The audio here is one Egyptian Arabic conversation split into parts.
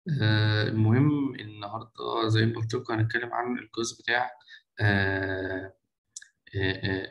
آه، المهم النهاردة زي ما قلت لكم هنتكلم عن الجزء بتاع آه، آه، آه،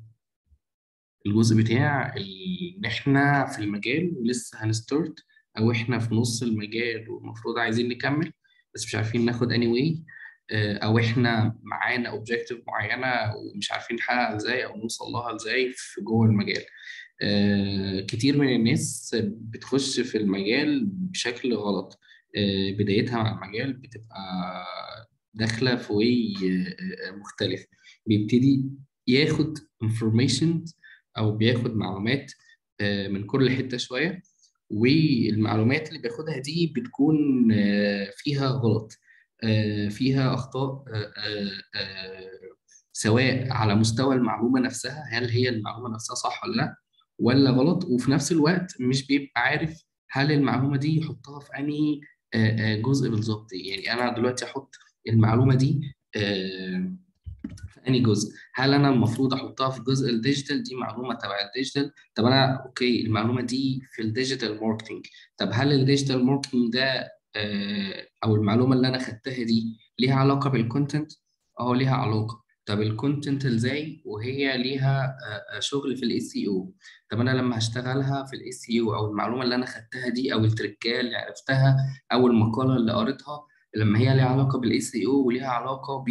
الجزء بتاع ال- إن إحنا في المجال ولسه هنستارت أو إحنا في نص المجال والمفروض عايزين نكمل بس مش عارفين ناخد anyway واي أو إحنا معانا objective معينة ومش عارفين نحققها إزاي أو نوصل لها إزاي في جوه المجال آه، كتير من الناس بتخش في المجال بشكل غلط آه، بدايتها مع المجال بتبقى داخلة في واي مختلف بيبتدي ياخد information أو بياخد معلومات آه، من كل حتة شوية والمعلومات اللي بياخدها دي بتكون آه، فيها غلط آه، فيها أخطاء آه، آه، آه، سواء على مستوى المعلومة نفسها هل هي المعلومة نفسها صح ولا لا ولا غلط وفي نفس الوقت مش بيبقى عارف هل المعلومة دي يحطها في أنهي آه، آه، جزء بالظبط يعني أنا دلوقتي أحط المعلومة دي آه، في أنهي جزء هل أنا المفروض أحطها في جزء الديجيتال دي معلومة تبع الديجيتال طب أنا أوكي المعلومة دي في الديجيتال ماركتينج طب هل الديجيتال ماركتينج ده آه، أو المعلومة اللي أنا خدتها دي ليها علاقة بالكونتنت؟ أه ليها علاقة طب الكونتنت ازاي وهي ليها آه، آه، شغل في الاس سي او طب انا لما هشتغلها في الاس سي او او المعلومه اللي انا خدتها دي او التركيه اللي عرفتها او المقاله اللي قريتها لما هي ليها علاقه بالاس سي او وليها علاقه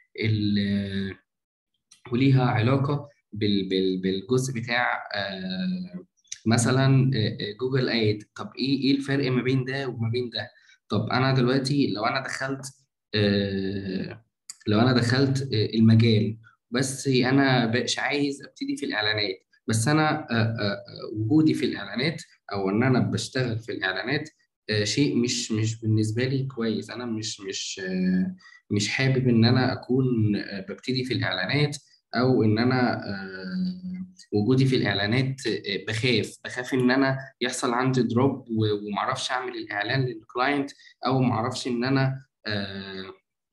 بال وليها علاقة بال بال بالجزء بتاع آه، مثلا آه، آه، جوجل ايد طب ايه ايه الفرق ما بين ده وما بين ده طب انا دلوقتي لو انا دخلت آه، لو انا دخلت آه، المجال بس انا مش عايز ابتدي في الاعلانات بس انا آه، آه، آه، وجودي في الاعلانات او ان انا بشتغل في الاعلانات آه، شيء مش مش بالنسبة لي كويس انا مش مش آه، مش حابب ان انا اكون آه، ببتدي في الاعلانات او ان انا آه، وجودي في الاعلانات آه، بخاف بخاف ان انا يحصل عندي دروب ومعرفش اعمل الاعلان للكلاينت او معرفش ان انا آه،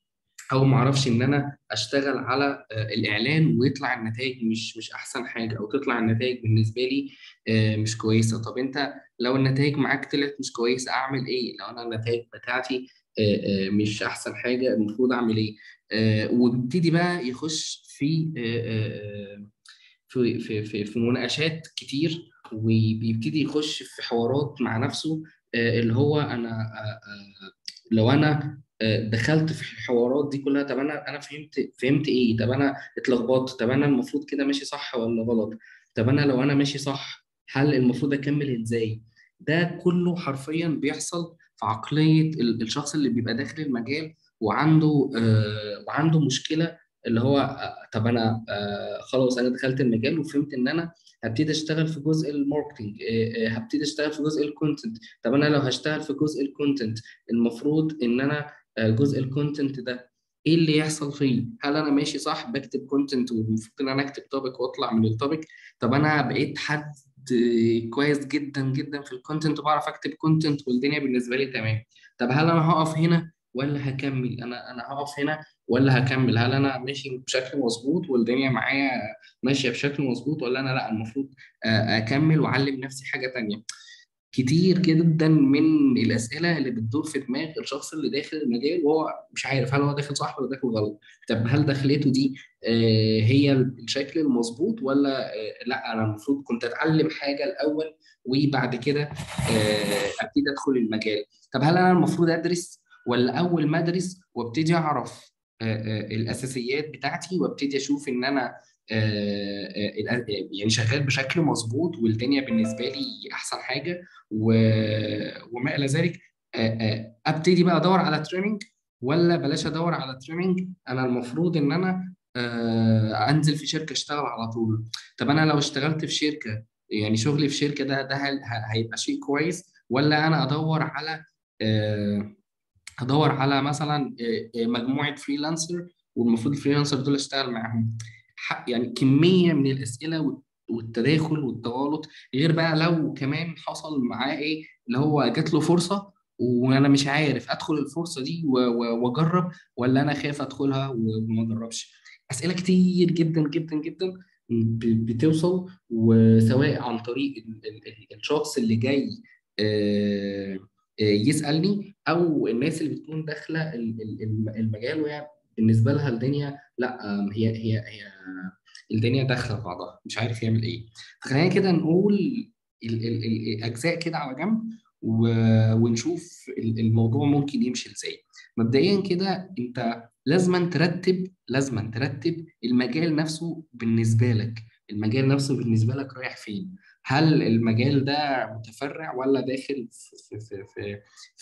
او معرفش ان انا اشتغل على آه، الاعلان ويطلع النتائج مش مش احسن حاجه او تطلع النتائج بالنسبه لي آه، مش كويسه طب انت لو النتائج معاك طلعت مش كويسه اعمل ايه لو انا النتائج بتاعتي آه، آه، مش احسن حاجه المفروض اعمل ايه آه، وبيبتدي بقى يخش في آه، آه، في في في في مناقشات كتير وبيبتدي يخش في حوارات مع نفسه آه، اللي هو انا آه، آه، لو انا آه، دخلت في الحوارات دي كلها طب انا انا فهمت فهمت ايه طب انا اتلخبطت طب انا المفروض كده ماشي صح ولا غلط طب انا لو انا ماشي صح هل المفروض اكمل ازاي ده كله حرفيا بيحصل في عقلية ال- الشخص اللي بيبقى داخل المجال وعنده آه، وعنده مشكلة اللي هو آه، طب انا آه، خلاص انا دخلت المجال وفهمت ان انا هبتدي اشتغل في جزء الماركتنج آه، آه، هبتدي اشتغل في جزء الكونتنت طب انا لو هشتغل في جزء الكونتنت المفروض ان انا آه، جزء الكونتنت ده ايه اللي يحصل فيه هل انا ماشي صح بكتب كونتنت والمفروض ان انا اكتب توبيك واطلع من التوبيك طب انا بقيت حد آه، كويس جدا جدا في الكونتنت وبعرف اكتب كونتنت والدنيا بالنسبه لي تمام طب هل انا هقف هنا ولا هكمل انا انا هقف هنا ولا هكمل هل انا ماشي بشكل مظبوط والدنيا معايا ماشيه بشكل مظبوط ولا انا لا المفروض آه، اكمل واعلم نفسي حاجه تانية كتير جدا من الاسئله اللي بتدور في دماغ الشخص اللي داخل المجال وهو مش عارف هل هو داخل صح ولا داخل غلط طب هل دخلته دي آه، هي الشكل المظبوط ولا آه، لا انا المفروض كنت اتعلم حاجه الاول وبعد كده آه، ابتدي ادخل المجال طب هل انا المفروض ادرس ولا اول ما ادرس وابتدي اعرف آه، آه، الاساسيات بتاعتي وابتدي اشوف ان انا آه، آه، آه، يعني شغال بشكل مظبوط والدنيا بالنسبه لي احسن حاجه و- وما الى ذلك آه، آه، ابتدي بقى ادور على تريننج ولا بلاش ادور على تريننج انا المفروض ان انا آه، انزل في شركه اشتغل على طول طب انا لو اشتغلت في شركه يعني شغلي في شركه ده ده هل- ه- هيبقى شيء كويس ولا انا ادور على آه، ادور على مثلا آه، آه، مجموعه فريلانسر والمفروض الفريلانسر دول اشتغل معاهم ح- يعني كميه من الاسئله وال- والتداخل والتغالط غير بقى لو كمان حصل معاه ايه اللي هو جات له فرصه وانا مش عارف ادخل الفرصه دي و- و- واجرب ولا انا خايف ادخلها و- وما اجربش اسئله كتير جدا جدا جدا ب- بتوصل وسواء عن طريق ال- ال- ال- الشخص اللي جاي آه، يسالني او الناس اللي بتكون داخله المجال وهي بالنسبه لها الدنيا لا هي هي هي الدنيا داخله في بعضها مش عارف يعمل ايه فخلينا كده نقول الاجزاء كده على جنب ونشوف الموضوع ممكن يمشي ازاي مبدئيا كده انت لازما ترتب لازما ترتب المجال نفسه بالنسبه لك المجال نفسه بالنسبه لك رايح فين هل المجال ده متفرع ولا داخل في في في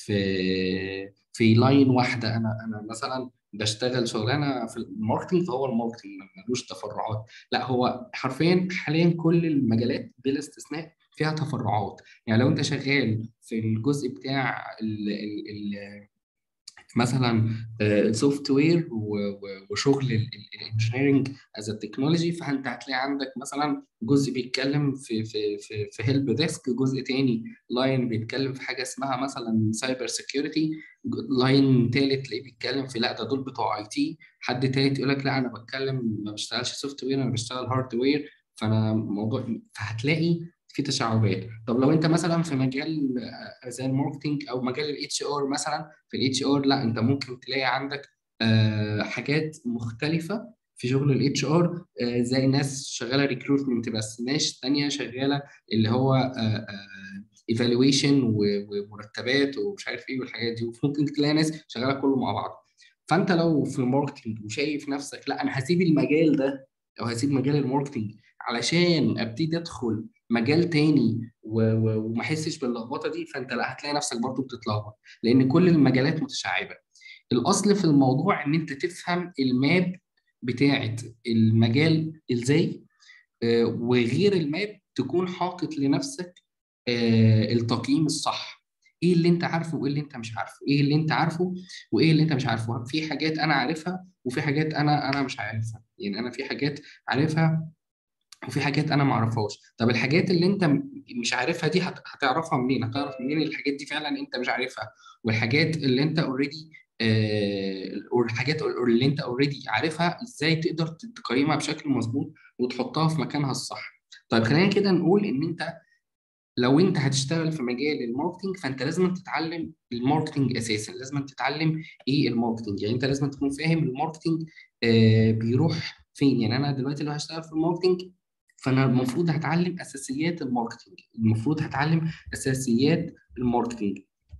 في, في لاين واحده انا انا مثلا بشتغل شغلانه في الماركتنج فهو الماركتنج ملوش تفرعات لا هو حرفيا حاليا كل المجالات بلا استثناء فيها تفرعات يعني لو انت شغال في الجزء بتاع ال ال مثلا السوفت وير وشغل الانجينيرنج از تكنولوجي فانت هتلاقي عندك مثلا جزء بيتكلم في في في في هيلب ديسك جزء تاني لاين بيتكلم في حاجه اسمها مثلا سايبر سيكيورتي لاين تالت تلاقيه بيتكلم في لا ده دول بتوع اي تي حد تالت يقول لك لا انا بتكلم ما بشتغلش سوفت وير انا بشتغل هارد وير فانا موضوع فهتلاقي في تشعبات طب لو انت مثلا في مجال زي الماركتنج او مجال الاتش ار مثلا في الاتش ار لا انت ممكن تلاقي عندك حاجات مختلفه في شغل الاتش ار زي ناس شغاله ريكروتمنت بس ناس ثانيه شغاله اللي هو ايفالويشن ومرتبات ومش عارف ايه والحاجات دي وممكن تلاقي ناس شغاله كله مع بعض فانت لو في الماركتنج وشايف نفسك لا انا هسيب المجال ده او هسيب مجال الماركتنج علشان ابتدي ادخل مجال تاني وما احسش باللخبطه دي فانت لا هتلاقي نفسك برضه بتتلخبط لان كل المجالات متشعبه الاصل في الموضوع ان انت تفهم الماب بتاعه المجال ازاي وغير الماب تكون حاطط لنفسك التقييم الصح ايه اللي انت عارفه وايه اللي انت مش عارفه ايه اللي انت عارفه وايه اللي انت مش عارفه في حاجات انا عارفها وفي حاجات انا انا مش عارفها يعني انا في حاجات عارفها وفي حاجات انا ما اعرفهاش طب الحاجات اللي انت مش عارفها دي هتعرفها منين هتعرف منين الحاجات دي فعلا انت مش عارفها والحاجات اللي انت اوريدي الحاجات اللي انت اوريدي عارفها ازاي تقدر تقيمها بشكل مظبوط وتحطها في مكانها الصح طيب خلينا كده نقول ان انت لو انت هتشتغل في مجال الماركتنج فانت لازم تتعلم الماركتنج اساسا لازم تتعلم ايه الماركتنج يعني انت لازم تكون فاهم الماركتنج آه بيروح فين يعني انا دلوقتي لو هشتغل في الماركتنج فانا المفروض هتعلم اساسيات الماركتنج المفروض هتعلم اساسيات الماركتنج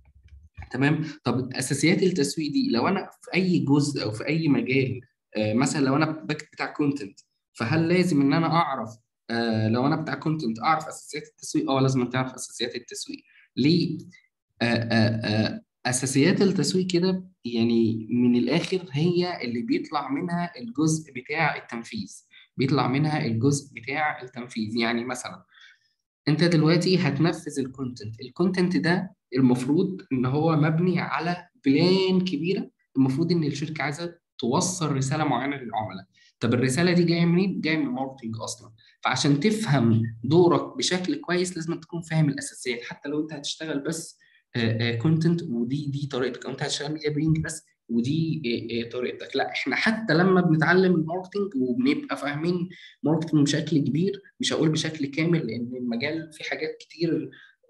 تمام طب اساسيات التسويق دي لو انا في اي جزء او في اي مجال آه مثلا لو انا بتاع كونتنت فهل لازم ان انا اعرف آه لو انا بتاع كونتنت اعرف اساسيات التسويق اه لازم تعرف اساسيات التسويق ليه آه آه اساسيات التسويق كده يعني من الاخر هي اللي بيطلع منها الجزء بتاع التنفيذ بيطلع منها الجزء بتاع التنفيذ يعني مثلا انت دلوقتي هتنفذ الكونتنت الكونتنت ده المفروض ان هو مبني على بلان كبيره المفروض ان الشركه عايزه توصل رساله معينه للعملاء طب الرساله دي جايه منين جايه من الماركتنج اصلا فعشان تفهم دورك بشكل كويس لازم تكون فاهم الاساسيات حتى لو انت هتشتغل بس كونتنت ودي دي طريقتك او انت هتشتغل ميديا بينج بس ودي طريقتك لا احنا حتى لما بنتعلم الماركتنج وبنبقى فاهمين ماركتنج بشكل كبير مش هقول بشكل كامل لان المجال فيه حاجات كتير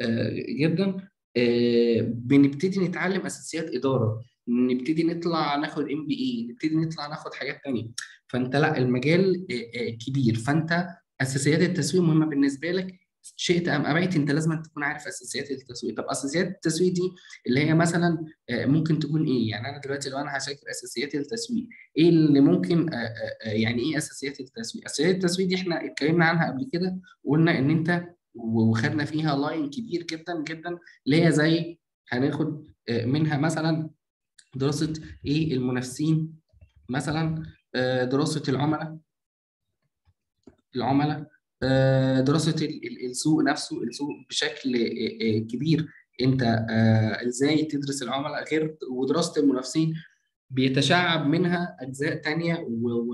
جدا بنبتدي نتعلم اساسيات اداره نبتدي نطلع ناخد ام بي اي نبتدي نطلع ناخد حاجات تانية فانت لا المجال كبير فانت اساسيات التسويق مهمه بالنسبه لك شئت ام ابيت انت لازم تكون عارف اساسيات التسويق طب اساسيات التسويق دي اللي هي مثلا ممكن تكون ايه يعني انا دلوقتي لو انا هذاكر اساسيات التسويق ايه اللي ممكن يعني ايه اساسيات التسويق اساسيات التسويق دي احنا اتكلمنا عنها قبل كده وقلنا ان انت وخدنا فيها لاين كبير جدا جدا اللي هي زي هناخد منها مثلا دراسه ايه المنافسين مثلا دراسه العملاء العملاء دراسه السوق نفسه السوق بشكل كبير انت ازاي تدرس العملاء غير ودراسه المنافسين بيتشعب منها اجزاء تانية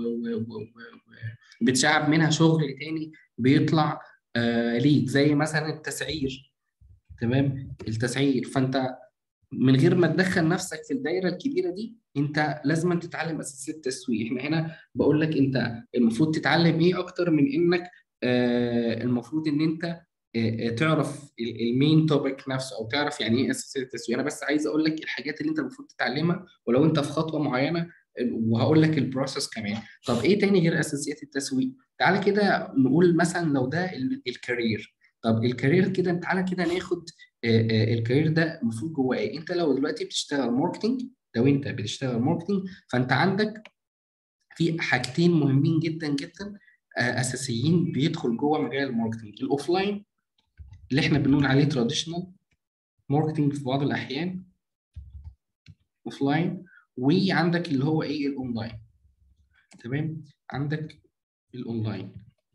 وبيتشعب منها شغل تاني بيطلع ليك زي مثلا التسعير تمام التسعير فانت من غير ما تدخل نفسك في الدايره الكبيره دي انت لازم تتعلم اساسيات التسويق احنا هنا بقول لك انت المفروض تتعلم ايه اكتر من انك آه المفروض ان انت تعرف المين توبيك نفسه او تعرف يعني ايه اساسيات التسويق انا بس عايز اقول لك الحاجات اللي انت المفروض تتعلمها ولو انت في خطوه معينه وهقول لك البروسيس كمان طب ايه تاني غير اساسيات التسويق تعالى كده نقول مثلا لو ده الكارير طب الكارير كده تعالى كده ناخد الكارير ده المفروض جواه ايه انت لو دلوقتي بتشتغل ماركتنج لو انت بتشتغل ماركتنج فانت عندك في حاجتين مهمين جدا جدا اساسيين بيدخل جوه مجال الماركتنج الاوفلاين اللي احنا بنقول عليه تراديشنال ماركتنج في بعض الاحيان اوفلاين وعندك اللي هو ايه الاونلاين تمام عندك الاونلاين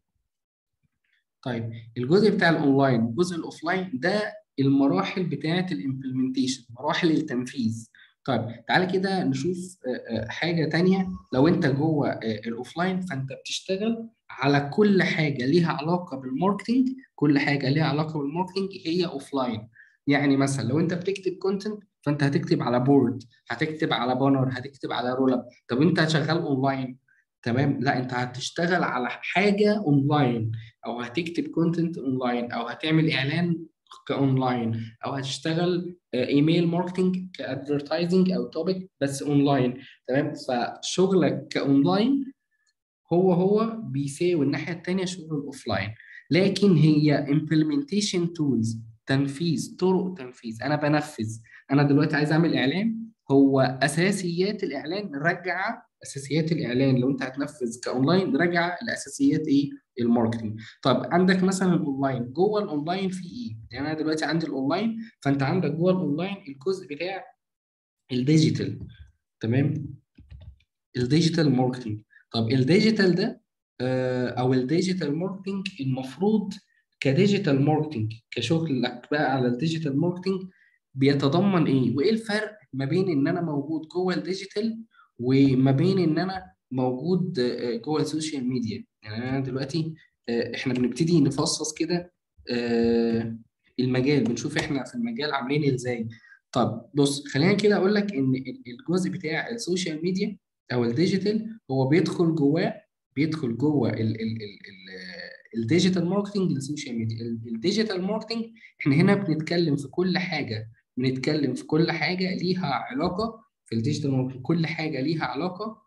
طيب الجزء بتاع الاونلاين والجزء الاوفلاين ده المراحل بتاعه الامبلمنتيشن مراحل التنفيذ طيب تعالى كده نشوف حاجه تانية لو انت جوه الاوفلاين فانت بتشتغل على كل حاجه ليها علاقه بالماركتنج كل حاجه ليها علاقه بالماركتنج هي اوفلاين يعني مثلا لو انت بتكتب كونتنت فانت هتكتب على بورد هتكتب على بانر هتكتب على رول اب طب انت شغال اونلاين تمام لا انت هتشتغل على حاجه اونلاين او هتكتب كونتنت اونلاين او هتعمل اعلان كاونلاين او هتشتغل ايميل ماركتنج كادفرتايزنج او توبيك بس اونلاين تمام فشغلك كاونلاين هو هو بيساوي الناحيه الثانيه شغل الاوفلاين لكن هي implementation tools تنفيذ طرق تنفيذ انا بنفذ انا دلوقتي عايز اعمل اعلان هو اساسيات الاعلان راجعه اساسيات الاعلان لو انت هتنفذ كاونلاين راجعه لاساسيات ايه الماركتنج طب عندك مثلا الاونلاين جوه الاونلاين في ايه يعني انا دلوقتي عندي الاونلاين فانت عندك جوه الاونلاين الجزء بتاع الديجيتال تمام الديجيتال ماركتنج طب الديجيتال ده او الديجيتال ماركتنج المفروض كديجيتال ماركتنج كشغلك بقى على الديجيتال ماركتنج بيتضمن ايه وايه الفرق ما بين ان انا موجود جوه الديجيتال وما بين ان انا موجود جوه السوشيال ميديا يعني انا دلوقتي احنا بنبتدي نفصص كده المجال بنشوف احنا في المجال عاملين ازاي طب بص خلينا كده اقول لك ان الجزء بتاع السوشيال ميديا او الديجيتال هو بيدخل جواه بيدخل جوه الديجيتال ماركتنج للسوشيال ميديا الديجيتال ماركتنج احنا هنا بنتكلم في كل حاجه بنتكلم في كل حاجه ليها علاقه في الديجيتال ماركتنج كل حاجه ليها علاقه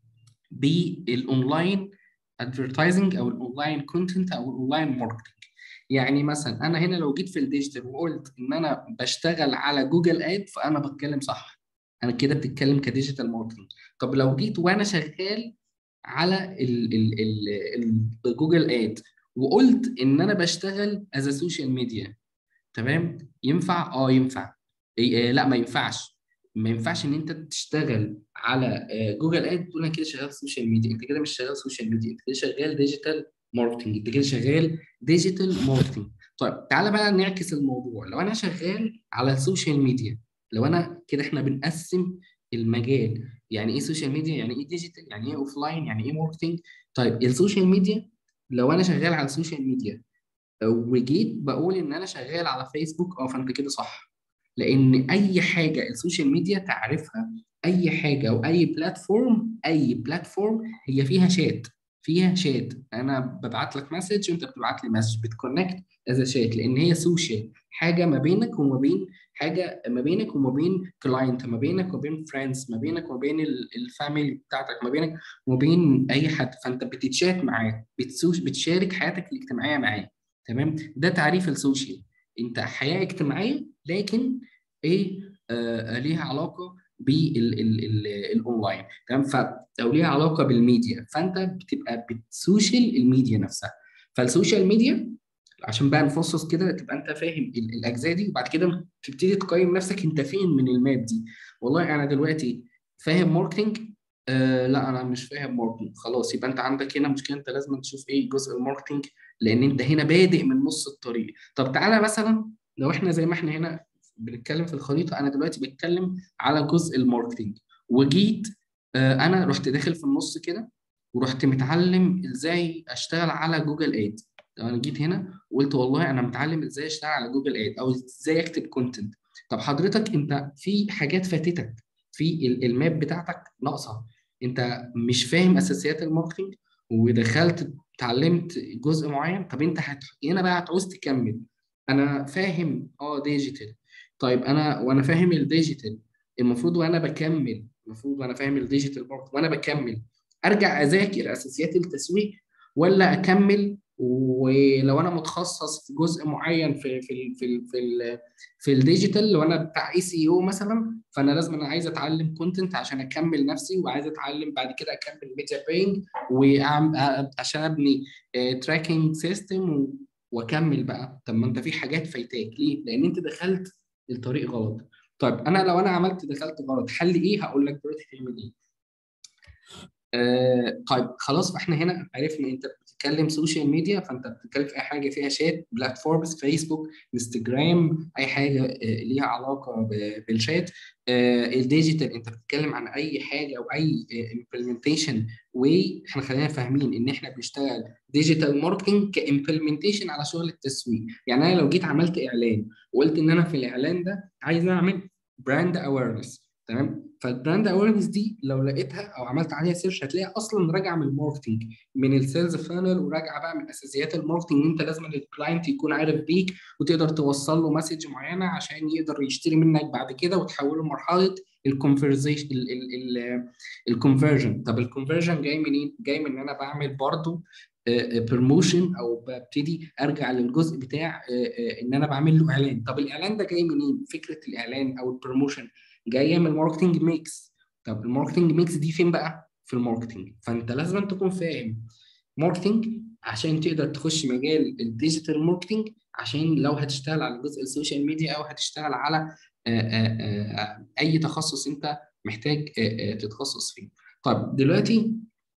بالاونلاين ادفرتايزنج او الاونلاين كونتنت او الاونلاين ماركتنج يعني مثلا انا هنا لو جيت في الديجيتال وقلت ان انا بشتغل على جوجل اد فانا بتكلم صح انا كده بتتكلم كديجيتال ماركتنج طب لو جيت وانا شغال على الجوجل اد وقلت ان انا بشتغل از سوشيال ميديا تمام ينفع اه ينفع إيه لا ما ينفعش ما ينفعش ان انت تشتغل على جوجل اد تقول انا كده شغال سوشيال ميديا انت كده مش شغال سوشيال ميديا انت كده شغال ديجيتال ماركتنج انت كده شغال ديجيتال ماركتنج طيب تعالى بقى نعكس الموضوع لو انا شغال على السوشيال ميديا لو انا كده احنا بنقسم المجال يعني ايه سوشيال ميديا يعني ايه ديجيتال يعني ايه اوف لاين يعني ايه ماركتنج طيب السوشيال ميديا لو انا شغال على السوشيال ميديا وجيت بقول ان انا شغال على فيسبوك اه فانت كده صح لان اي حاجه السوشيال ميديا تعرفها اي حاجه او اي بلاتفورم اي بلاتفورم هي فيها شات فيها شات انا ببعت لك مسج وانت بتبعت لي مسج بتكونكت از شات لان هي سوشيال حاجه ما بينك وما بين حاجه ما بينك وما بين كلاينت ما بينك وما بين فريندز ما بينك وما بين الفاميلي بتاعتك ما بينك وما بين اي حد فانت بتتشات معاه بتشارك حياتك الاجتماعيه معاه تمام ده تعريف السوشيال انت حياه اجتماعيه لكن ايه آه ليها علاقه بالاونلاين تمام او ليها علاقه بالميديا فانت بتبقى بتسوشيال الميديا نفسها فالسوشيال ميديا عشان بقى نفصص كده تبقى انت فاهم الاجزاء دي وبعد كده تبتدي تقيم نفسك انت فين من الماب دي والله انا دلوقتي فاهم ماركتنج آه لا انا مش فاهم ماركتنج خلاص يبقى انت عندك هنا مشكله انت لازم تشوف ايه جزء الماركتنج لان انت هنا بادئ من نص الطريق طب تعالى مثلا لو احنا زي ما احنا هنا بنتكلم في الخريطه انا دلوقتي بتكلم على جزء الماركتنج وجيت آه انا رحت داخل في النص كده ورحت متعلم ازاي اشتغل على جوجل اد لو انا جيت هنا وقلت والله انا متعلم ازاي اشتغل على جوجل اد او ازاي اكتب كونتنت طب حضرتك انت في حاجات فاتتك في الماب بتاعتك ناقصه انت مش فاهم اساسيات الماركتنج ودخلت اتعلمت جزء معين طب انت هت... هنا بقى هتعوز تكمل انا فاهم اه ديجيتال طيب انا وانا فاهم الديجيتال المفروض وانا بكمل المفروض وانا فاهم الديجيتال برضه وانا بكمل ارجع اذاكر اساسيات التسويق ولا اكمل ولو انا متخصص في جزء معين في في ال في ال في ال في الديجيتال لو انا بتاع اي سي او مثلا فانا لازم انا عايز اتعلم كونتنت عشان اكمل نفسي وعايز اتعلم بعد كده اكمل ميديا باينج وعشان ابني تراكنج سيستم واكمل بقى طب ما انت في حاجات فايتاك ليه؟ لان انت دخلت الطريق غلط طيب انا لو انا عملت دخلت غلط حل ايه؟ هقول لك دلوقتي تعمل ايه؟ آه طيب خلاص فاحنا هنا عرفنا انت بتتكلم سوشيال ميديا فانت بتتكلم في اي حاجه فيها شات بلاتفورمز فيسبوك انستجرام اي حاجه آه ليها علاقه بالشات آه الديجيتال انت بتتكلم عن اي حاجه او اي امبلمنتيشن واي احنا خلينا فاهمين ان احنا بنشتغل ديجيتال ماركتنج كامبلمنتيشن على شغل التسويق يعني انا لو جيت عملت اعلان وقلت ان انا في الاعلان ده عايز اعمل براند اويرنس تمام فالبراند اويرنس دي لو لقيتها او عملت عليها سيرش هتلاقيها اصلا راجعه من الماركتنج من السيلز فانل وراجعه بقى من اساسيات الماركتنج انت لازم الكلاينت يكون عارف بيك وتقدر توصل له مسج معينه عشان يقدر يشتري منك بعد كده وتحوله لمرحله الكونفرزيشن الكونفرجن طب الكونفرجن جاي منين؟ جاي من ان انا بعمل برضه بروموشن او ببتدي ارجع للجزء بتاع ان انا بعمل له اعلان طب الاعلان ده جاي منين؟ فكره الاعلان او البروموشن جايه من الماركتنج ميكس طب الماركتنج ميكس دي فين بقى في الماركتنج فانت لازم تكون فاهم ماركتنج عشان تقدر تخش مجال الديجيتال ماركتنج عشان لو هتشتغل على جزء السوشيال ميديا او هتشتغل على اي تخصص انت محتاج تتخصص فيه طب دلوقتي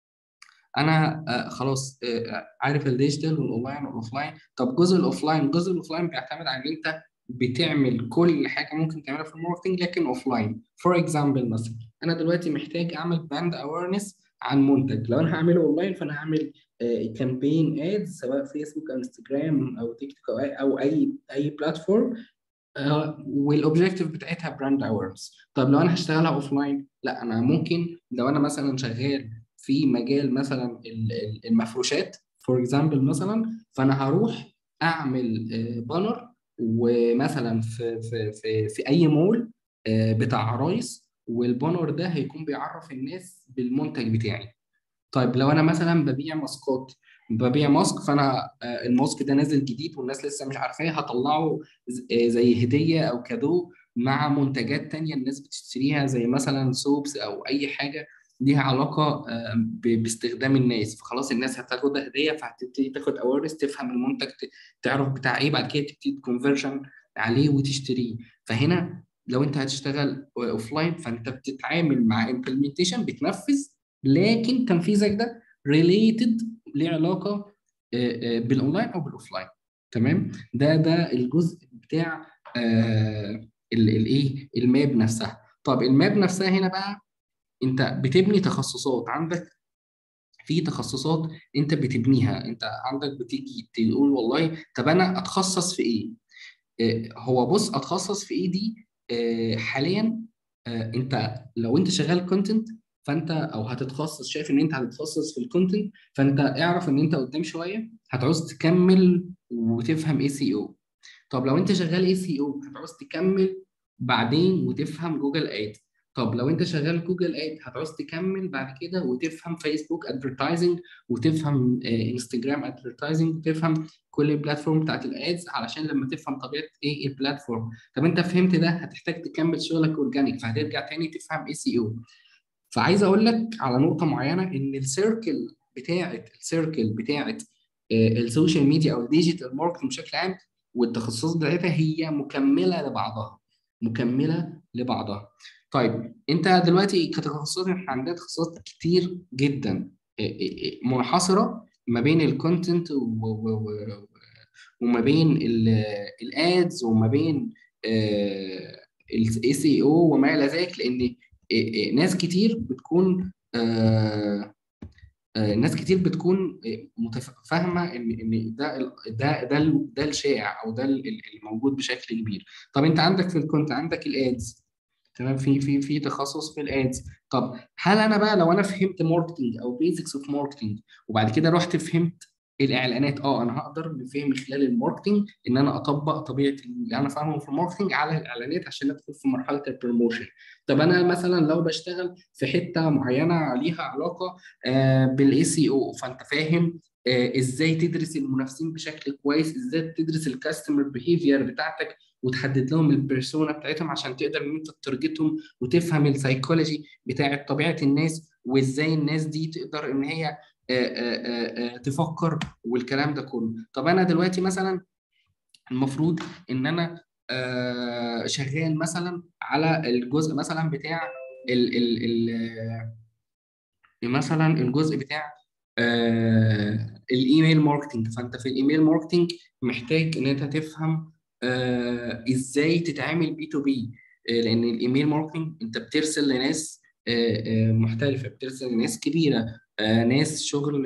انا خلاص عارف الديجيتال والاونلاين والاوفلاين طب جزء الاوفلاين الجزء الاوفلاين بيعتمد على ان انت بتعمل كل حاجه ممكن تعملها في الماركتنج لكن اوف لاين فور اكزامبل مثلا انا دلوقتي محتاج اعمل براند اويرنس عن منتج لو انا هعمله اونلاين فانا هعمل كامبين ادز سواء فيسبوك او انستجرام او تيك توك او اي او اي اي بلاتفورم والاوبجيكتيف بتاعتها براند اويرنس طب لو انا هشتغلها اوف لاين لا انا ممكن لو انا مثلا شغال في مجال مثلا المفروشات فور اكزامبل مثلا فانا هروح اعمل بانر ومثلا في في في في اي مول بتاع عرايس والبانر ده هيكون بيعرف الناس بالمنتج بتاعي طيب لو انا مثلا ببيع ماسكات ببيع ماسك فانا الماسك ده نازل جديد والناس لسه مش عارفاه هطلعه زي هديه او كادو مع منتجات تانية الناس بتشتريها زي مثلا سوبس او اي حاجه ليها علاقه باستخدام الناس فخلاص الناس هتاخد هديه فهتبتدي تاخد اويرنس تفهم المنتج تعرف بتاع ايه بعد كده تبتدي كونفرجن عليه وتشتريه فهنا لو انت هتشتغل اوف لاين فانت بتتعامل مع امبلمنتيشن بتنفذ لكن تنفيذك ده ريليتد ليه علاقه بالاونلاين او بالاوف لاين تمام ده ده الجزء بتاع الايه الماب نفسها طب الماب نفسها هنا بقى انت بتبني تخصصات عندك في تخصصات انت بتبنيها انت عندك بتيجي تقول والله طب انا اتخصص في ايه اه هو بص اتخصص في ايه دي اه حاليا اه انت لو انت شغال كونتنت فانت او هتتخصص شايف ان انت هتتخصص في الكونتنت فانت اعرف ان انت قدام شويه هتعوز تكمل وتفهم اي سي او طب لو انت شغال اي سي او هتعوز تكمل بعدين وتفهم جوجل اد طب لو انت شغال جوجل اد هتعوز تكمل بعد كده وتفهم فيسبوك ادفرتايزنج وتفهم انستجرام ادفرتايزنج وتفهم كل البلاتفورم بتاعت الادز علشان لما تفهم طبيعه ايه البلاتفورم طب انت فهمت ده هتحتاج تكمل شغلك اورجانيك فهترجع تاني تفهم اي سي او فعايز اقول لك على نقطه معينه ان السيركل بتاعت السيركل بتاعت السوشيال ميديا او الديجيتال ماركتنج بشكل عام والتخصصات بتاعتها هي مكمله لبعضها مكمله لبعضها طيب انت دلوقتي كتخصصات احنا عندنا تخصصات كتير جدا منحصره ما بين الكونتنت وما بين الادز وما بين الاي سي او وما الى ذلك لان ناس كتير بتكون ناس كتير بتكون فاهمه ان ان ده ده ده ده الشائع او ده الموجود بشكل كبير طب انت عندك في الكونت عندك الادز تمام في في في تخصص في الادز طب هل انا بقى لو انا فهمت ماركتنج او بيزكس اوف ماركتنج وبعد كده رحت فهمت الاعلانات اه انا هقدر بفهم من خلال الماركتنج ان انا اطبق طبيعه اللي انا فاهمه في الماركتنج على الاعلانات عشان ادخل في مرحله البروموشن طب انا مثلا لو بشتغل في حته معينه ليها علاقه آه بالاي سي او فانت فاهم آه ازاي تدرس المنافسين بشكل كويس ازاي تدرس الكاستمر بيهيفير بتاعتك وتحدد لهم البيرسونا بتاعتهم عشان تقدر ان انت تارجتهم وتفهم السايكولوجي بتاعت طبيعه الناس وازاي الناس دي تقدر ان هي تفكر والكلام ده كله طب انا دلوقتي مثلا المفروض ان انا شغال مثلا على الجزء مثلا بتاع ال ال ال مثلا الجزء بتاع الايميل ماركتنج فانت في الايميل ماركتنج محتاج ان انت تفهم ازاي تتعامل بي تو بي لان الايميل ماركتنج انت بترسل لناس محترفه بترسل لناس كبيره ناس شغل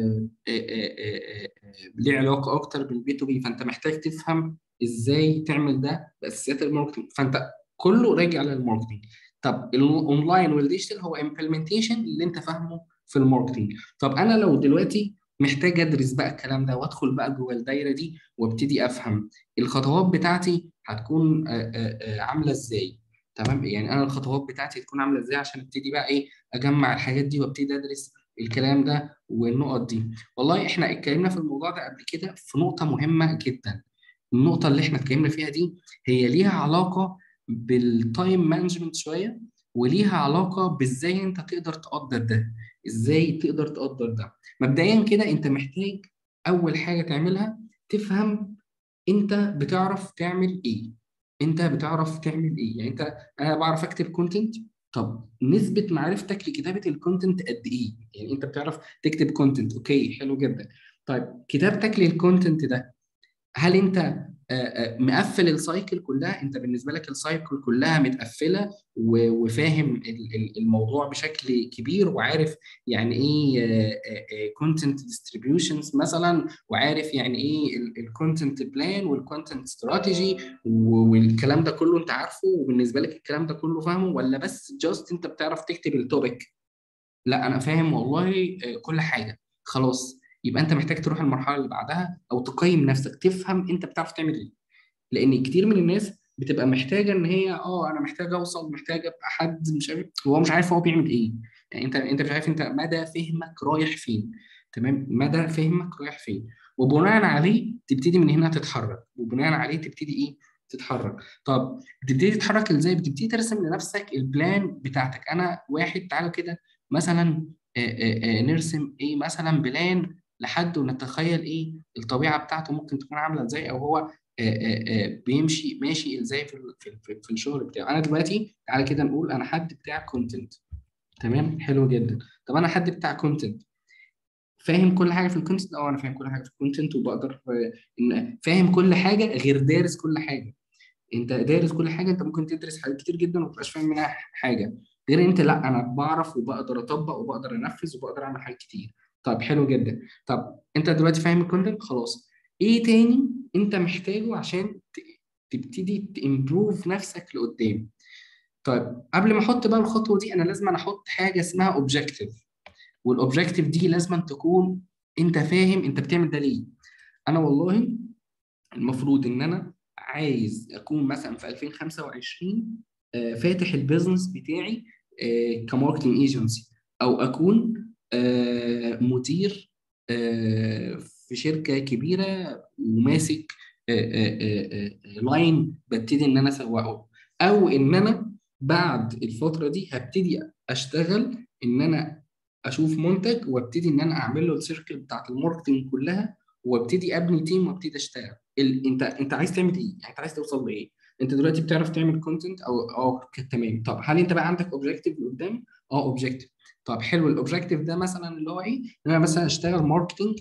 ليه علاقه اكتر بالبي تو بي فانت محتاج تفهم ازاي تعمل ده باساسيات الماركتنج فانت كله راجع للماركتنج طب الاونلاين والديجيتال هو امبلمنتيشن اللي انت فاهمه في الماركتنج طب انا لو دلوقتي محتاج ادرس بقى الكلام ده وادخل بقى جوه الدايره دي وابتدي افهم الخطوات بتاعتي هتكون عامله ازاي تمام يعني انا الخطوات بتاعتي تكون عامله ازاي عشان ابتدي بقى ايه اجمع الحاجات دي وابتدي ادرس الكلام ده والنقط دي والله احنا اتكلمنا في الموضوع ده قبل كده في نقطه مهمه جدا النقطه اللي احنا اتكلمنا فيها دي هي ليها علاقه بالتايم مانجمنت شويه وليها علاقه بازاي انت تقدر تقدر ده ازاي تقدر تقدر ده مبدئيا كده انت محتاج اول حاجه تعملها تفهم انت بتعرف تعمل ايه انت بتعرف تعمل ايه يعني انت انا بعرف اكتب كونتنت طب نسبه معرفتك لكتابه الكونتنت قد ايه يعني انت بتعرف تكتب كونتنت اوكي حلو جدا طيب كتابتك للكونتنت ده هل انت مقفل السايكل كلها انت بالنسبه لك السايكل كلها متقفله وفاهم الموضوع بشكل كبير وعارف يعني ايه كونتنت ديستريبيوشنز مثلا وعارف يعني ايه الكونتنت بلان والكونتنت استراتيجي والكلام ده كله انت عارفه وبالنسبه لك الكلام ده كله فاهمه ولا بس جاست انت بتعرف تكتب التوبيك لا انا فاهم والله كل حاجه خلاص يبقى انت محتاج تروح المرحله اللي بعدها او تقيم نفسك تفهم انت بتعرف تعمل ايه لان كتير من الناس بتبقى محتاجه ان هي اه انا محتاج اوصل محتاج ابقى حد مش عارف هو مش عارف هو بيعمل ايه يعني انت انت مش عارف انت مدى فهمك رايح فين تمام مدى فهمك رايح فين وبناء عليه تبتدي من هنا تتحرك وبناء عليه تبتدي ايه تتحرك طب بتبتدي تتحرك ازاي بتبتدي ترسم لنفسك البلان بتاعتك انا واحد تعالى كده مثلا آآ آآ نرسم ايه مثلا بلان لحد ونتخيل ايه الطبيعه بتاعته ممكن تكون عامله ازاي او هو آآ آآ بيمشي ماشي ازاي في في, في الشغل بتاعه انا دلوقتي تعالى كده نقول انا حد بتاع كونتنت تمام حلو جدا طب انا حد بتاع كونتنت فاهم كل حاجه في الكونتنت اه انا فاهم كل حاجه في الكونتنت وبقدر ان فاهم كل حاجه غير دارس كل حاجه انت دارس كل حاجه انت ممكن تدرس حاجات كتير جدا وما تبقاش فاهم منها حاجه غير انت لا انا بعرف وبقدر اطبق وبقدر انفذ وبقدر اعمل حاجات كتير طب حلو جدا طب انت دلوقتي فاهم الكونتنت خلاص ايه تاني انت محتاجه عشان تبتدي تمبروف نفسك لقدام طيب قبل ما احط بقى الخطوه دي انا لازم أنا احط حاجه اسمها اوبجيكتيف والاوبجيكتيف دي لازم تكون انت فاهم انت بتعمل ده ليه انا والله المفروض ان انا عايز اكون مثلا في 2025 فاتح البيزنس بتاعي كماركتنج ايجنسي او اكون مدير في شركه كبيره وماسك لاين ببتدي ان انا اسوقه او ان انا بعد الفتره دي هبتدي اشتغل ان انا اشوف منتج وابتدي ان انا اعمل له السيركل بتاعت الماركتنج كلها وابتدي ابني تيم وابتدي اشتغل ال... انت انت عايز تعمل ايه؟ يعني انت عايز توصل لايه؟ انت دلوقتي بتعرف تعمل كونتنت او اه تمام طب هل انت بقى عندك اوبجيكتيف قدام؟ اه اوبجيكتيف طب حلو الاوبجيكتيف ده مثلا اللي هو ايه؟ ان انا مثلا اشتغل ماركتنج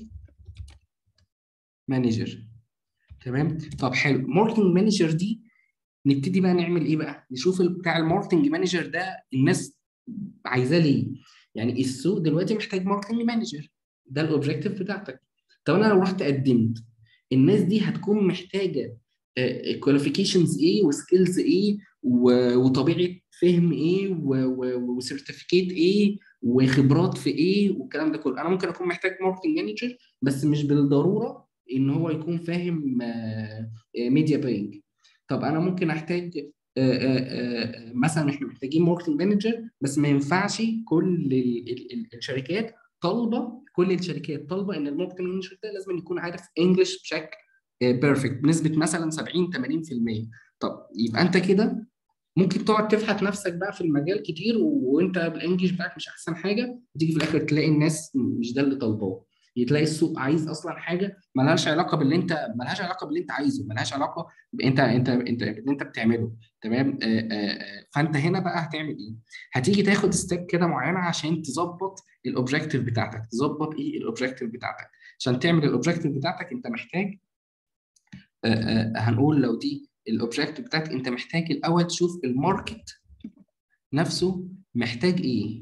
مانجر تمام طب حلو ماركتنج مانجر دي نبتدي بقى نعمل ايه بقى؟ نشوف بتاع الماركتنج مانجر ده الناس عايزاه ليه؟ يعني السوق دلوقتي محتاج ماركتنج مانجر ده الاوبجيكتيف بتاعتك طب انا لو رحت قدمت الناس دي هتكون محتاجه كواليفيكيشنز ايه وسكيلز ايه وطبيعه فهم ايه وسيرتيفيكيت ايه وخبرات في ايه والكلام ده كله انا ممكن اكون محتاج ماركتنج مانجر بس مش بالضروره ان هو يكون فاهم ميديا باينج طب انا ممكن احتاج آه، آه، آه، مثلا احنا محتاجين ماركتنج مانجر بس ما ينفعش كل ال- ال- ال- الشركات طالبه كل الشركات طالبه ان الماركتنج مانجر ده لازم يكون عارف انجلش بشكل بيرفكت بنسبه مثلا 70 80% طب يبقى انت كده ممكن تقعد تفحت نفسك بقى في المجال كتير وانت الانجليش بتاعك مش احسن حاجه وتيجي في الاخر تلاقي الناس مش ده اللي طالباه تلاقي السوق عايز اصلا حاجه ملهاش علاقه باللي انت ملهاش علاقه باللي انت عايزه ملهاش علاقه انت انت انت باللي انت بتعمله تمام آه، آه، آه. فانت هنا بقى هتعمل ايه؟ هتيجي تاخد ستيب كده معينه عشان تظبط الاوبجيكتيف بتاعتك تظبط ايه الاوبجيكتيف بتاعتك عشان تعمل الاوبجيكتيف بتاعتك انت محتاج آه، آه، هنقول لو دي الاوبجيكتيف بتاعتك انت محتاج الاول تشوف الماركت نفسه محتاج ايه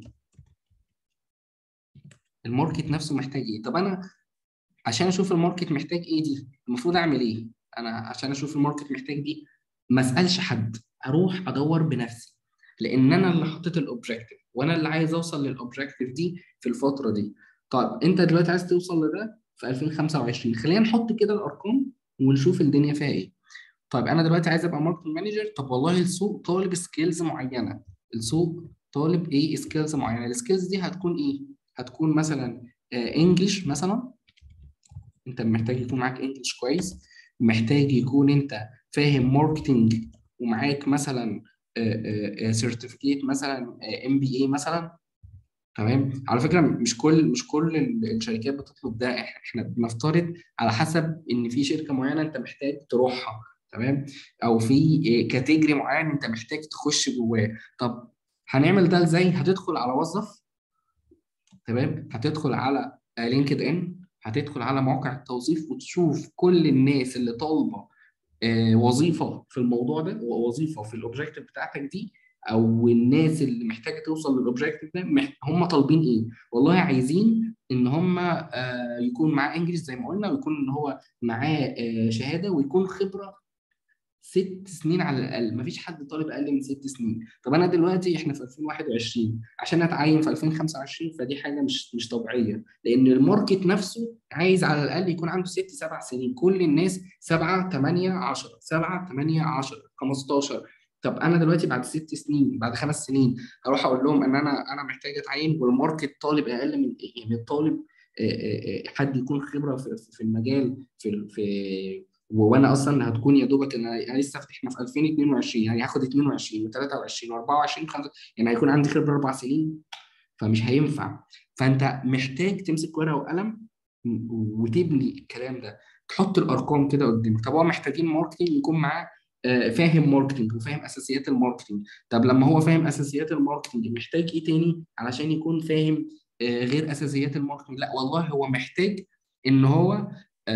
الماركت نفسه محتاج ايه طب انا عشان اشوف الماركت محتاج ايه دي المفروض اعمل ايه انا عشان اشوف الماركت محتاج دي ما اسالش حد اروح ادور بنفسي لان انا اللي حطيت الاوبجيكتيف وانا اللي عايز اوصل للاوبجيكتيف دي في الفتره دي طيب انت دلوقتي عايز توصل لده في 2025 خلينا نحط كده الارقام ونشوف الدنيا فيها ايه طيب انا دلوقتي عايز ابقى ماركتنج مانجر طب والله السوق طالب سكيلز معينه السوق طالب ايه سكيلز معينه السكيلز دي هتكون ايه هتكون مثلا انجلش مثلا انت محتاج يكون معاك انجلش كويس محتاج يكون انت فاهم ماركتنج ومعاك مثلا سيرتيفيكيت مثلا ام بي اي مثلا تمام على فكره مش كل مش كل الشركات بتطلب ده احنا بنفترض على حسب ان في شركه معينه انت محتاج تروحها تمام او في كاتيجري معين انت محتاج تخش جواه طب هنعمل ده ازاي هتدخل على وظف تمام هتدخل على لينكد ان هتدخل على مواقع التوظيف وتشوف كل الناس اللي طالبه آه، وظيفه في الموضوع ده وظيفه في الاوبجيكتيف بتاعتك دي او الناس اللي محتاجه توصل للاوبجيكتيف ده مح- هم طالبين ايه؟ والله عايزين ان هم آه، يكون معاه انجلش زي ما قلنا ويكون ان هو معاه آه، شهاده ويكون خبره ست سنين على الاقل مفيش حد طالب اقل من ست سنين طب انا دلوقتي احنا في 2021 عشان اتعين في 2025 فدي حاجه مش مش طبيعيه لان الماركت نفسه عايز على الاقل يكون عنده ست سبع سنين كل الناس سبعه 8 10 سبعه 8 10 15 طب انا دلوقتي بعد ست سنين بعد خمس سنين اروح اقول لهم ان انا انا محتاج اتعين والماركت طالب اقل من يعني الطالب آه، آه، آه، حد يكون خبره في في المجال في في وانا اصلا هتكون يا دوبك انا أنا لسه احنا في 2022 يعني هاخد 22 و23 و24 5 يعني هيكون عندي خبره اربع سنين فمش هينفع فانت محتاج تمسك ورقه وقلم وتبني الكلام ده تحط الارقام كده قدامك طب هو محتاجين ماركتنج يكون معاه آه، فاهم ماركتنج وفاهم اساسيات الماركتنج طب لما هو فاهم اساسيات الماركتنج محتاج ايه تاني علشان يكون فاهم آه، غير اساسيات الماركتنج لا والله هو محتاج ان هو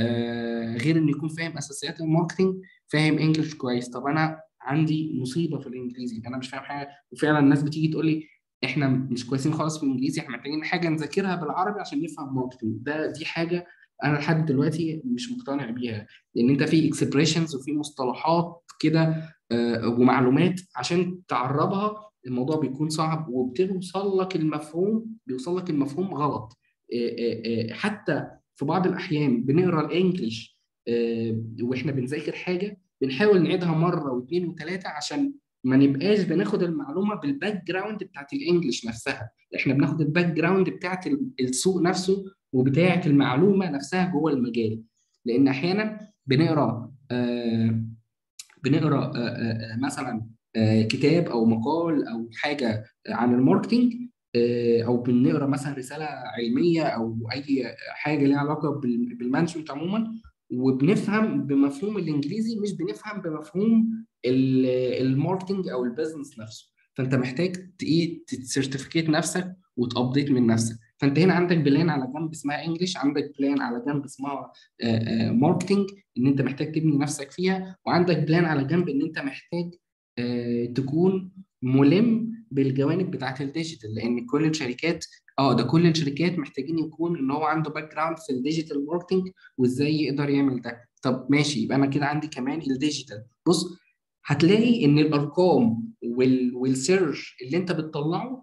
آه، غير انه يكون فاهم اساسيات الماركتنج فاهم انجلش كويس طب انا عندي مصيبه في الانجليزي انا مش فاهم حاجه وفعلا الناس بتيجي تقول لي احنا مش كويسين خالص في الانجليزي احنا محتاجين حاجه نذاكرها بالعربي عشان نفهم ماركتنج ده دي حاجه انا لحد دلوقتي مش مقتنع بيها لان انت في اكسبريشنز وفي مصطلحات كده آه، ومعلومات عشان تعربها الموضوع بيكون صعب وبتوصل لك المفهوم بيوصل لك المفهوم غلط آه، آه، آه، حتى في بعض الاحيان بنقرا الانجليش آه، واحنا بنذاكر حاجه بنحاول نعيدها مره واثنين وثلاثه عشان ما نبقاش بناخد المعلومه بالباك جراوند بتاعت الانجليش نفسها احنا بناخد الباك جراوند بتاعت ال- السوق نفسه وبتاعت المعلومه نفسها جوه المجال لان احيانا بنقرا آه بنقرا آه، آه، آه، مثلا آه، كتاب او مقال او حاجه عن الماركتينج آه، او بنقرا مثلا رساله علميه او اي حاجه ليها علاقه بال- بالمانجمنت عموما وبنفهم بمفهوم الانجليزي مش بنفهم بمفهوم ال- الماركتينج او البيزنس نفسه فانت محتاج ت- ايه تسيرتيفيكيت نفسك وتابديت من نفسك فانت هنا عندك بلان على جنب اسمها انجلش عندك بلان على جنب اسمها ماركتينج ان انت محتاج تبني نفسك فيها وعندك بلان على جنب ان انت محتاج آه، تكون ملم بالجوانب بتاعت الديجيتال لان كل الشركات اه ده كل الشركات محتاجين يكون ان هو عنده باك جراوند في الديجيتال ماركتنج وازاي يقدر يعمل ده طب ماشي يبقى انا كده عندي كمان الديجيتال بص هتلاقي ان الارقام وال والسيرش اللي انت بتطلعه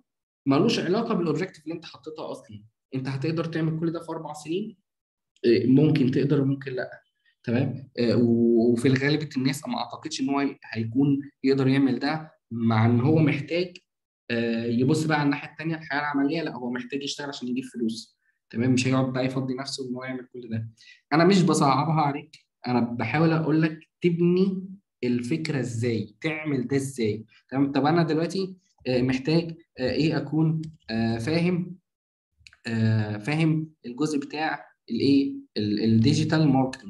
ملوش علاقه بالاوبجيكتيف اللي انت حطيتها اصلا انت هتقدر تعمل كل ده في اربع سنين آه، ممكن تقدر وممكن لا تمام آه، و- وفي الغالب الناس ما اعتقدش ان هو هيكون يقدر يعمل ده مع ان هو محتاج آه، يبص بقى على الناحيه الثانيه الحياه العمليه لا هو محتاج يشتغل عشان يجيب فلوس تمام مش هيقعد بقى يفضي نفسه ان هو يعمل كل ده انا مش بصعبها عليك انا بحاول اقول لك تبني الفكره ازاي تعمل ده ازاي تمام طب انا دلوقتي آه، محتاج آه، ايه اكون آه، فاهم آه، فاهم الجزء بتاع الايه ال- الديجيتال ماركتنج